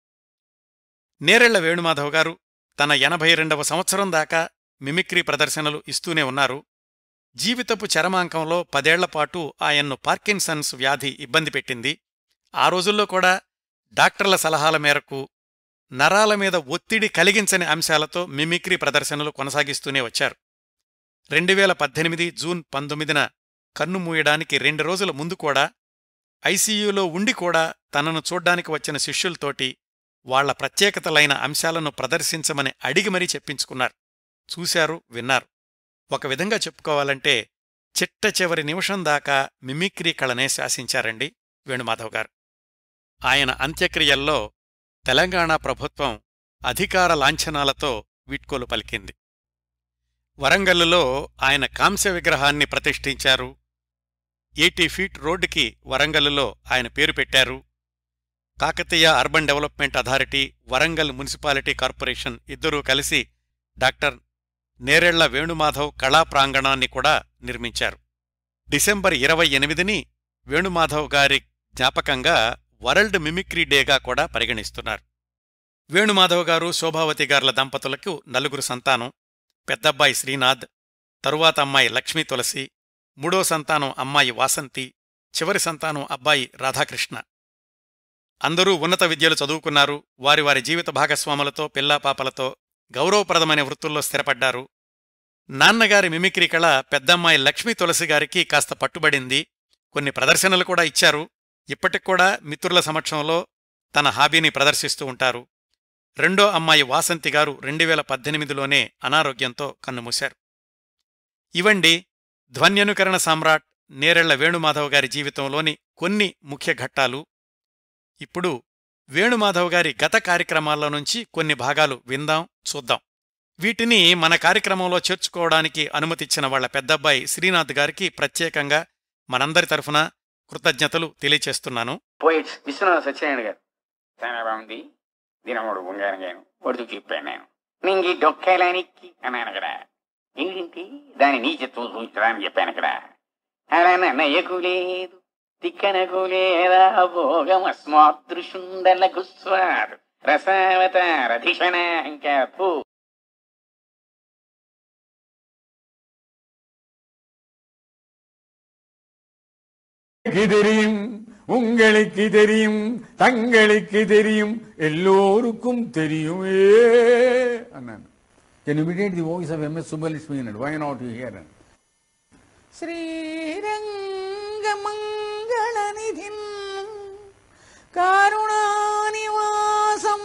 నేరెళ్ల వేణుమాధవ్ గారు తన ఎనభై రెండవ సంవత్సరం దాకా మిమిక్రీ ప్రదర్శనలు ఇస్తూనే ఉన్నారు జీవితపు చరమాంకంలో పదేళ్లపాటు ఆయన్ను పార్కిన్సన్స్ వ్యాధి ఇబ్బంది పెట్టింది ఆ రోజుల్లో కూడా డాక్టర్ల సలహాల మేరకు నరాల మీద ఒత్తిడి కలిగించని అంశాలతో మిమిక్రీ ప్రదర్శనలు కొనసాగిస్తూనే వచ్చారు రెండువేల పద్దెనిమిది జూన్ పంతొమ్మిదిన కన్ను మూయడానికి రెండు రోజుల ముందు కూడా ఐసీయూలో ఉండి కూడా తనను చూడ్డానికి వచ్చిన శిష్యులతోటి వాళ్ల ప్రత్యేకతలైన అంశాలను ప్రదర్శించమని అడిగి మరీ చెప్పించుకున్నారు చూశారు విన్నారు ఒక విధంగా చెప్పుకోవాలంటే చిట్ట చివరి నిమిషం దాకా మిమిక్రీ కళనే శాసించారండి వేణుమాధవ్ గారు ఆయన అంత్యక్రియల్లో తెలంగాణ ప్రభుత్వం అధికార లాంఛనాలతో వీడ్కోలు పలికింది వరంగల్లులో ఆయన కాంస్య విగ్రహాన్ని ప్రతిష్ఠించారు ఎయిటీ ఫీట్ రోడ్డుకి వరంగల్లులో ఆయన పేరు పెట్టారు Kakatiya urban development authority Warangal municipality corporation ఇద్దరూ కలిసి డాక్టర్ నేరెళ్ల వేణుమాధవ్ కళా ప్రాంగణాన్ని కూడా నిర్మించారు డిసెంబర్ ఇరవై ఎనిమిదిని వేణుమాధవ్ గారి జ్ఞాపకంగా వరల్డ్ మిమిక్రీ డేగా కూడా పరిగణిస్తున్నారు వేణుమాధవ్ గారు శోభావతి గార్ల దంపతులకు నలుగురు సంతానం పెద్దబ్బాయి శ్రీనాథ్ తరువాత అమ్మాయి లక్ష్మీ తులసి మూడో సంతానం అమ్మాయి వాసంతి చివరి సంతానం అబ్బాయి రాధాకృష్ణ అందరూ ఉన్నత విద్యలు చదువుకున్నారు వారి వారి జీవిత భాగస్వాములతో పిల్లాపాపలతో గౌరవప్రదమైన వృత్తుల్లో స్థిరపడ్డారు నాన్నగారి మిమిక్రీ కళ పెద్దమ్మాయి లక్ష్మీ తులసి గారికి కాస్త పట్టుబడింది కొన్ని ప్రదర్శనలు కూడా ఇచ్చారు ఇప్పటికూడా మిత్రుల సమక్షంలో తన హాబీని ప్రదర్శిస్తూ ఉంటారు రెండో అమ్మాయి వాసంతి గారు రెండు వేల పద్దెనిమిదిలోనే అనారోగ్యంతో కన్నుమూశారు ఇవండి ధ్వన్యనుకరణ సామ్రాట్ నేరెళ్ల వేణుమాధవ్ గారి జీవితంలోని కొన్ని ముఖ్య ఘట్టాలు ఇప్పుడు వేణుమాధవ్ గారి గత కార్యక్రమాల్లో నుంచి కొన్ని భాగాలు విందాం చూద్దాం వీటిని మన కార్యక్రమంలో చేర్చుకోవడానికి అనుమతిచ్చిన వాళ్ళ పెద్దబ్బాయి శ్రీనాథ్ గారికి ప్రత్యేకంగా మనందరి తరఫున కృతజ్ఞతలు తెలియచేస్తున్నాను పోయిట్స్ విశ్వనాథ సత్యనారాయణ గారు చాలా బాగుంది దినముడు బంగారం గాను ఒడుతూ చెప్పాను నేను నింగి డొక్కేలానికి అన్నాను కదా ఏంటి దాని నీచత్వం చూపించడానికి చెప్పాను కదా అలా నన్నయ్యకు లేదు తిక్కనకు లేదా భోగం అస్మాదృశుండలకు స్వాదు రసావతార ధిషణాంక పూ எனக்கு தெரியும் உங்களுக்கு தெரியும் தங்களுக்கு தெரியும் எல்லோருக்கும் தெரியும் ఏ అన్నాను can imitate the voice of MS Subbulakshmi అన్నాడు వై నాట్ యూ హియర్ అని శ్రీరంగమంగళనిధిం కారుణానివాసం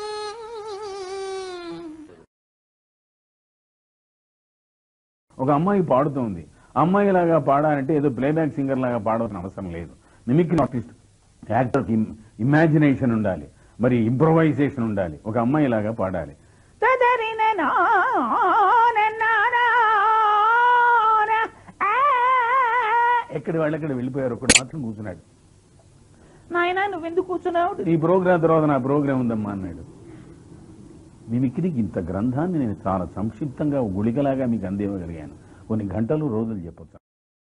ఒక అమ్మాయి పాడుతోంది అమ్మాయి లాగా పాడాలంటే ఏదో ప్లేబ్యాక్ సింగర్ లాగా పాడవలసిన అవసరం లేదు మిమిక్రీ ఆర్టిస్ట్ యాక్టర్ ఇమాజినేషన్ ఉండాలి మరి ఇంప్రొవైజేషన్ ఉండాలి ఒక అమ్మాయి లాగా పాడాలి ఎక్కడి వాళ్ళెక్కడ వెళ్ళిపోయారు ఒకటి మాత్రం కూర్చున్నాడు నాయన నువ్వెందుకు కూర్చున్నావు నీ ప్రోగ్రాం తర్వాత నా ప్రోగ్రాం ఉందమ్మా అన్నాడు మిమిక్రీకి ఇంత గ్రంథాన్ని నేను చాలా సంక్షిప్తంగా ఒక గుళికలాగా మీకు అందివ్వగలిగాను కొన్ని గంటలు రోజులు చెప్పొచ్చు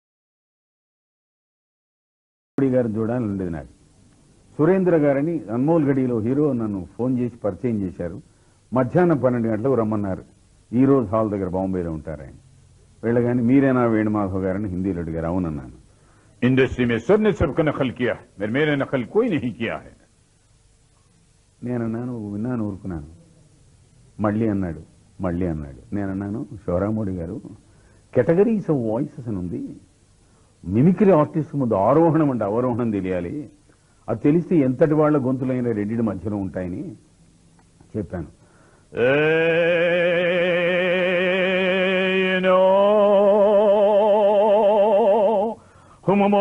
మోడీ గారిని చూడాలని ఉండేది నాకు సురేంద్ర గారని అన్మోల్ గడిలో హీరో నన్ను ఫోన్ చేసి పరిచయం చేశారు మధ్యాహ్నం పన్నెండు గంటలకు రమ్మన్నారు ఈ రోజు హాల్ దగ్గర బాంబేలో ఉంటారు ఆయన వెళ్ళగానే మీరేనా వేణుమాధవ్ గారని హిందీలో అడిగారు అవునన్నాను इंडस्ट्री में सबने सबका नकल किया है मेरे मेरे नकल कोई नहीं किया है నేనన్నాను విన్నాను ఊరుకున్నాను మళ్ళీ అన్నాడు మళ్ళీ అన్నాడు నేనన్నాను శివరామోడి గారు కేటగిరీస్ ఆఫ్ వాయిసెస్ అని ఉంది మిమిక్రీ ఆర్టిస్ట్ ముందు ఆరోహణం అంటే అవరోహణం తెలియాలి అది తెలిస్తే ఎంతటి వాళ్ళ గొంతులైన రెండింటి మధ్యలో ఉంటాయని చెప్పాను Eh, no. Humomo.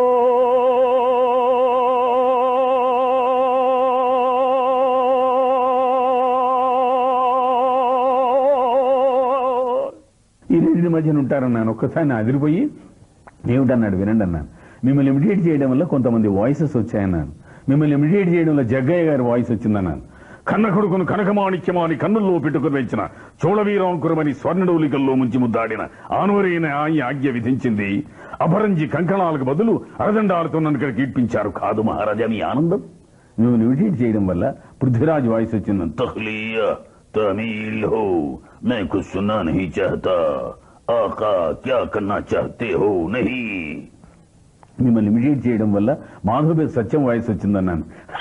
ఈ రెండింటి మధ్యన ఉంటారన్నాను ఒక్కసారి నా అదిరిపోయి ఏమిటన్నాడు వినండి అన్నాను మిమ్మల్ని ఇమిడియేట్ చేయడం వల్ల కొంతమంది వాయిసెస్ వచ్చాయన్నాను మిమ్మల్ని ఇమిడియేట్ చేయడం వల్ల జగ్గయ్య గారి వాయిస్ వచ్చిందన్నాను కన్న కొడుకును కనకమాణిక్యమాని కన్నుల్లో పెట్టుకుని వెంచిన చోళవీరాంకురమని స్వర్ణడౌలికల్లో ముంచి ముద్దాడిన ఆనవరైన ఆయి ఆజ్ఞ విధించింది అపరంజి కంకణాలకు బదులు అరదండాలతో నన్ను ఇక్కడ కీర్పించారు కాదు మహారాజా మీ ఆనందం మిమ్మల్ని ఇమిడియేట్ చేయడం వల్ల పృథ్వీరాజ్ వాయిస్ వచ్చిందని तखलिया तमील हो मैं कुछ सुनना नहीं चाहता आका क्या करना चाहते हो नहीं మిమ్మల్ని ఇమిడియేట్ చేయడం వల్ల మాధవపేట సత్యం వాయిస్ వచ్చిందన్నాను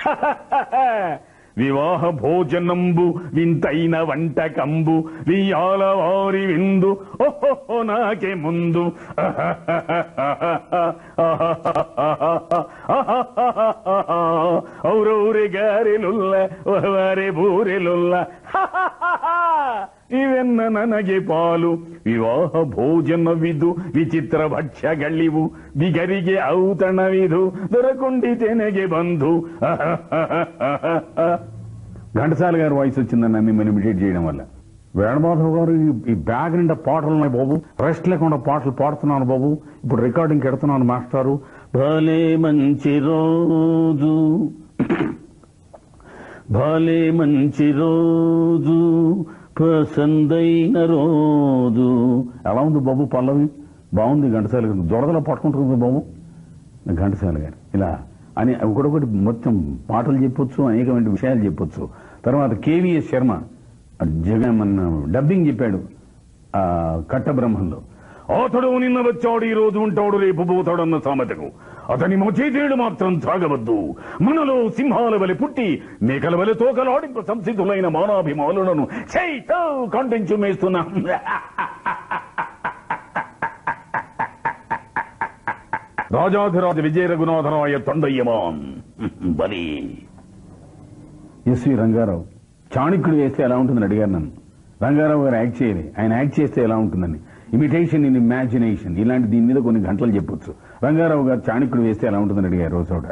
వివాహ భోజనంబు వింతైన వంటకంబు వియాల వారి విందు ఓహో నాకే ముందు ఔరౌరి గారెలుల్ల వారి బూరెలుల్ల ಇವೆನ್ನ ನನಗೆ ಪಾಲು ವಿವಾಹ ಭೋಜನವಿದು ವಿಚಿತ್ರ ಭಕ್ಷ್ಯಗಳಿವು ಬಿಗರಿಗೆ ಔತಣವಿದು ದೊರಕೊಂಡಿತೆನೆಗೆ ಬಂದು ఘంటసాల గారి వాయిస్ వచ్చిందన్న మిమ్మల్ని ఇమిడియేట్ చేయడం వల్ల వేణమాధవ్ గారు ఈ- ఈ బ్యాగ్ నిండా పాటలు ఉన్నాయి బాబు రెస్ట్ లేకుండా పాటలు పాడుతున్నాను బాబు ఇప్పుడు రికార్డింగ్ ఎడుతున్నాను మాస్టారు భలే మంచి రోజు భలే మంచి రోజు పసందైన రోజు ఎలా ఉంది బాబు పల్లవి బాగుంది ఘంటసాల గారు దొరదలో పట్టుకుంటుంది బాబు ఘంటసాల గారు ఇలా అని ఒకటొకటి మొత్తం పాటలు చెప్పొచ్చు అనేకమైన విషయాలు చెప్పొచ్చు తర్వాత కేవీఎస్ శర్మ జగన్ మన డబ్బింగ్ చెప్పాడు ఆ కట్టబ్రహ్మంలో అతడు నిన్న వచ్చాడు ఈ రోజు ఉంటాడు రేపు పోతాడన్న సామెతకు అతని మోచేతేడు మాత్రం త్రాగవద్దు మనలో సింహాల వలె పుట్టి మేకల వలె తోకలాడింపు సంసిద్ధులైన మానాభిమానులను చైతో కంటించు మేస్తున్నా రాజాధిరాజ విజయ రఘునాథరాయ తొండయ్యమాన్ బలి ఎస్వి రంగారావు చాణక్యుడు వేస్తే ఎలా ఉంటుందని అడిగారు నన్ను రంగారావు గారు యాక్ట్ చేయాలి ఆయన యాక్ట్ చేస్తే ఎలా ఉంటుందని ఇమిటేషన్ ఇన్ ఇమాజినేషన్ ఇలాంటి దీని మీద కొన్ని గంటలు చెప్పొచ్చు రంగారావు గారు చాణక్యుడు వేస్తే ఎలా ఉంటుందని అడిగారు రోజు చోట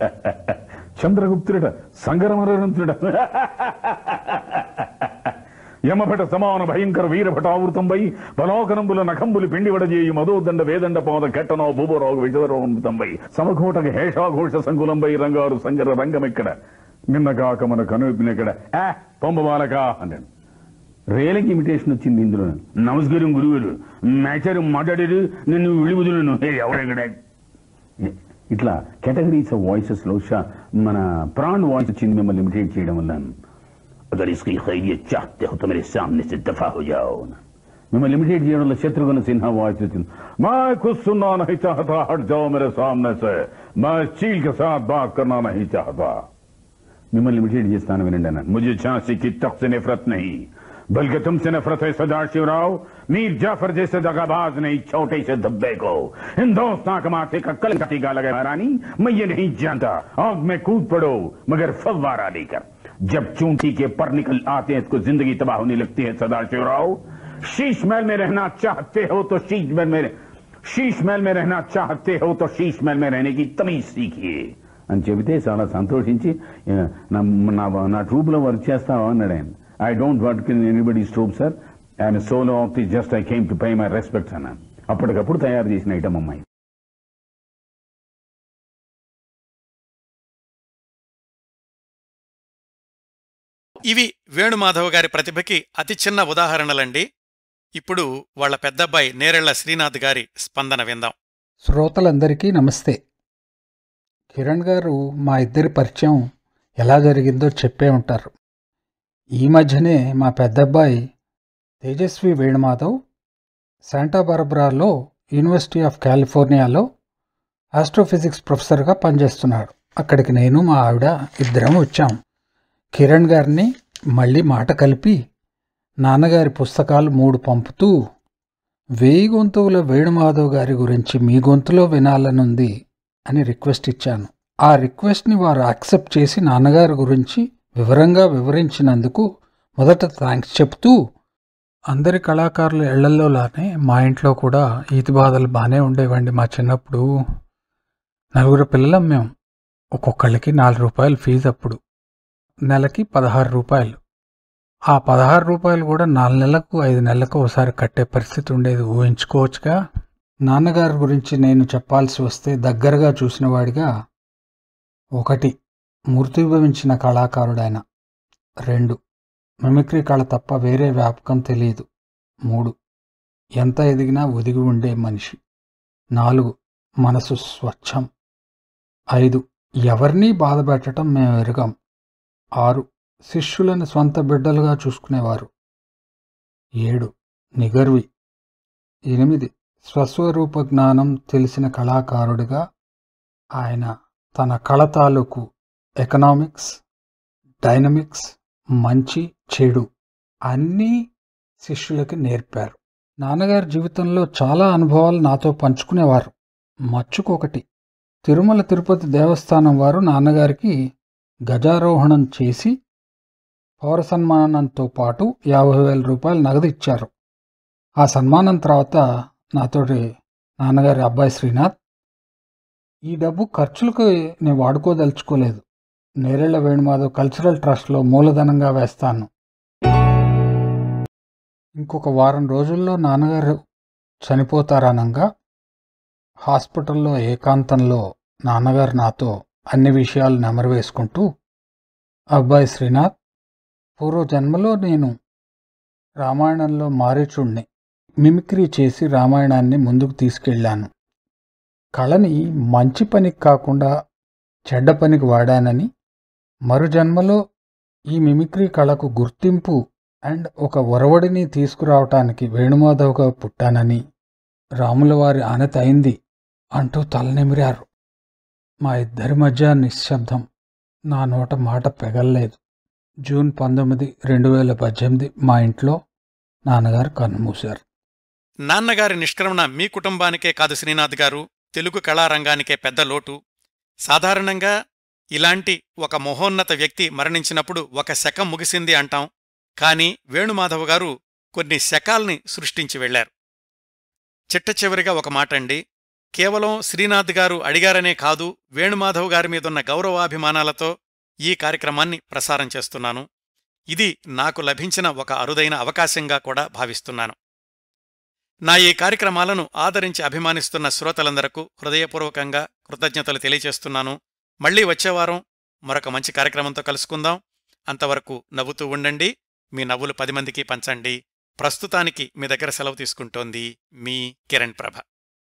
చంద్రగుప్తుడట సంగరమరంతుడ యమభట సమాన భయంకర వీరభటావృతంపై పలాకనంబుల నఖంబులు పిండివడజేయి మధోదండ వేదండ పాద కెట్టనో భూభరాగు విజయరోతంపై సమఘోటక హేషాఘోష సంకులంపై రంగారు సంగర రంగమెక్కడ నిన్నగాక మన కనువిపినెక్కడ ఆ పంపబాలక అన్నాడు రేలకి ఇమిటేషన్ వచ్చింది ఇందులో నమస్కారం గురువులు మ్యాచర్ మాట్లాడారు నిన్ను విడివదులను హే ఎవరెక్కడ ఇట్లా కేటగిరీస్ ఆఫ్ వాయిసెస్ లో షా- మన ప్రాణ్ వాయిస్ వచ్చింది మిమ్మల్ని ఇమిటేట్ చేయడం వల్ల अगर इसकी खैरियत चाहते हो तो मेरे सामने से दफा हो जाओ మిమ్మల్ని ఇమిటేట్ చేయడంలో శత్రుఘ్న సిన్హా వాయిస్ వచ్చింది मैं कुछ सुनना नहीं चाहता हट जाओ मेरे सामने से मैं चील के साथ बात करना नहीं चाहता మిమ్మల్ని ఇమిటేట్ చేస్తాను వినండి అన్న मुझे झांसी की तख्त से नफरत नहीं बल्कि तुमसे नफरत है सदाशिव राव मीर जाफर जैसे दगाबाज नहीं छोटे से धब्बे को हिंदुस्तान का माथे का कल का टीका लगा रानी मैं ये नहीं जानता आग में कूद पड़ो मगर फव्वारा लेकर जब चूंटी के पर निकल आते हैं तो जिंदगी तबाह होने लगती है सदाशिव राव शीश महल में रहना चाहते हो तो शीश महल में शीश महल में रहना चाहते हो तो शीश महल में रहने की तमीज सीखिए అని చెబితే చాలా సంతోషించి "ఆ, నా నా- నా ట్రూప్ లో వర్క్ చేస్తావా అన్నాడు ఆయన I don't work in anybody troupe sir I'm solo of the just I came to pay my respects అన్నాను అప్పటికప్పుడు తయారు చేసిన ఐటమ్ అమ్మాయి ఇవి వేణుమాధవ్ గారి ప్రతిభకి అతి చిన్న ఉదాహరణలండి ఇప్పుడు వాళ్ళ పెద్దబ్బాయి నేరెళ్ల శ్రీనాథ్ గారి స్పందన విందాం శ్రోతలందరికీ నమస్తే కిరణ్ గారు మా ఇద్దరి పరిచయం ఎలా జరిగిందో చెప్పే ఉంటారు ఈ మధ్యనే మా పెద్దబ్బాయి తేజస్వి వేణుమాధవ్ శాంటా బార్బరాలో యూనివర్సిటీ ఆఫ్ కాలిఫోర్నియాలో ఆస్ట్రోఫిజిక్స్ ప్రొఫెసర్గా పనిచేస్తున్నాడు అక్కడికి నేను మా ఆవిడ ఇద్దరం వచ్చాం కిరణ్ గారిని మళ్ళీ మాట కలిపి నాన్నగారి పుస్తకాలు మూడు పంపుతూ వేయి గొంతువుల వేణుమాధవ్ గారి గురించి మీ గొంతులో వినాలనుంది అని రిక్వెస్ట్ ఇచ్చాను ఆ రిక్వెస్ట్ని వారు యాక్సెప్ట్ చేసి నాన్నగారి గురించి వివరంగా వివరించినందుకు మొదట థ్యాంక్స్ చెప్తూ అందరి కళాకారుల ఇళ్లలోలానే మా ఇంట్లో కూడా ఈతి బాధలు బాగానే ఉండేవండి మా చిన్నప్పుడు నలుగురు పిల్లలం మేము ఒక్కొక్కళ్ళకి నాలుగు రూపాయలు ఫీజు అప్పుడు నెలకి పదహారు రూపాయలు ఆ పదహారు రూపాయలు కూడా నాలుగు నెలలకు ఐదు నెలలకు ఒకసారి కట్టే పరిస్థితి ఉండేది ఊహించుకోవచ్చుగా నాన్నగారి గురించి నేను చెప్పాల్సి వస్తే దగ్గరగా చూసిన వాడిగా ఒకటి మూర్తిభవించిన కళాకారుడైన రెండు మిమిక్రీ కళ తప్ప వేరే వ్యాపకం తెలియదు మూడు ఎంత ఎదిగినా ఒదిగి ఉండే మనిషి నాలుగు మనసు స్వచ్ఛం ఐదు ఎవరినీ బాధపెట్టడం మేము ఎరుగం ఆరు శిష్యులను స్వంత బిడ్డలుగా చూసుకునేవారు ఏడు నిగర్వి ఎనిమిది స్వస్వరూప జ్ఞానం తెలిసిన కళాకారుడిగా ఆయన తన కళ తాలూకు ఎకనామిక్స్ డైనమిక్స్ మంచి చెడు అన్నీ శిష్యులకి నేర్పారు నాన్నగారి జీవితంలో చాలా అనుభవాలు నాతో పంచుకునేవారు మచ్చుకొకటి తిరుమల తిరుపతి దేవస్థానం వారు నాన్నగారికి గజారోహణం చేసి పౌర సన్మానంతో పాటు యాభై వేల రూపాయలు నగదు ఇచ్చారు ఆ సన్మానం తర్వాత నాతోటి నాన్నగారి అబ్బాయి శ్రీనాథ్ ఈ డబ్బు ఖర్చులకు నేను వాడుకోదలుచుకోలేదు నేరేళ్ల వేణుమాధవ్ కల్చరల్ ట్రస్ట్లో మూలధనంగా వేస్తాను ఇంకొక వారం రోజుల్లో నాన్నగారు చనిపోతారనంగా హాస్పిటల్లో ఏకాంతంలో నాన్నగారు నాతో అన్ని విషయాలు నెమరవేసుకుంటూ అబ్బాయి శ్రీనాథ్ పూర్వ జన్మలో నేను రామాయణంలో మారీచుణ్ణి మిమిక్రీ చేసి రామాయణాన్ని ముందుకు తీసుకెళ్ళాను కళని మంచి పనికి కాకుండా చెడ్డ పనికి వాడానని మరు జన్మలో ఈ మిమిక్రీ కళకు గుర్తింపు అండ్ ఒక ఒరవడిని తీసుకురావటానికి వేణుమాధవ్గా పుట్టానని రాములవారి ఆనత అయింది అంటూ తలనిమిరారు మా ఇద్దరి మధ్య నిశ్శబ్దం నా నోట మాట పెగల్లేదు జూన్ పంతొమ్మిది రెండు వేల పద్దెనిమిది మా ఇంట్లో నాన్నగారు కన్నుమూశారు నాన్నగారి నిష్క్రమణ మీ కుటుంబానికే కాదు శ్రీనాథ్ గారు తెలుగు కళారంగానికే పెద్ద లోటు సాధారణంగా ఇలాంటి ఒక మహోన్నత వ్యక్తి మరణించినప్పుడు ఒక శకం ముగిసింది అంటాం కాని వేణుమాధవ్ గారు కొన్ని శకాల్ని సృష్టించి వెళ్లారు చిట్ట చివరిగా ఒక మాటండి కేవలం శ్రీనాథ్ గారు అడిగారనే కాదు వేణుమాధవ్ గారి మీదున్న గౌరవాభిమానాలతో ఈ కార్యక్రమాన్ని ప్రసారం చేస్తున్నాను ఇది నాకు లభించిన ఒక అరుదైన అవకాశంగా కూడా భావిస్తున్నాను నా ఈ కార్యక్రమాలను ఆదరించి అభిమానిస్తున్న శ్రోతలందరకు హృదయపూర్వకంగా కృతజ్ఞతలు తెలియచేస్తున్నాను మళ్లీ వచ్చేవారం మరొక మంచి కార్యక్రమంతో కలుసుకుందాం అంతవరకు నవ్వుతూ ఉండండి మీ నవ్వులు పది మందికి పంచండి ప్రస్తుతానికి మీ దగ్గర సెలవు తీసుకుంటోంది మీ కిరణ్ ప్రభ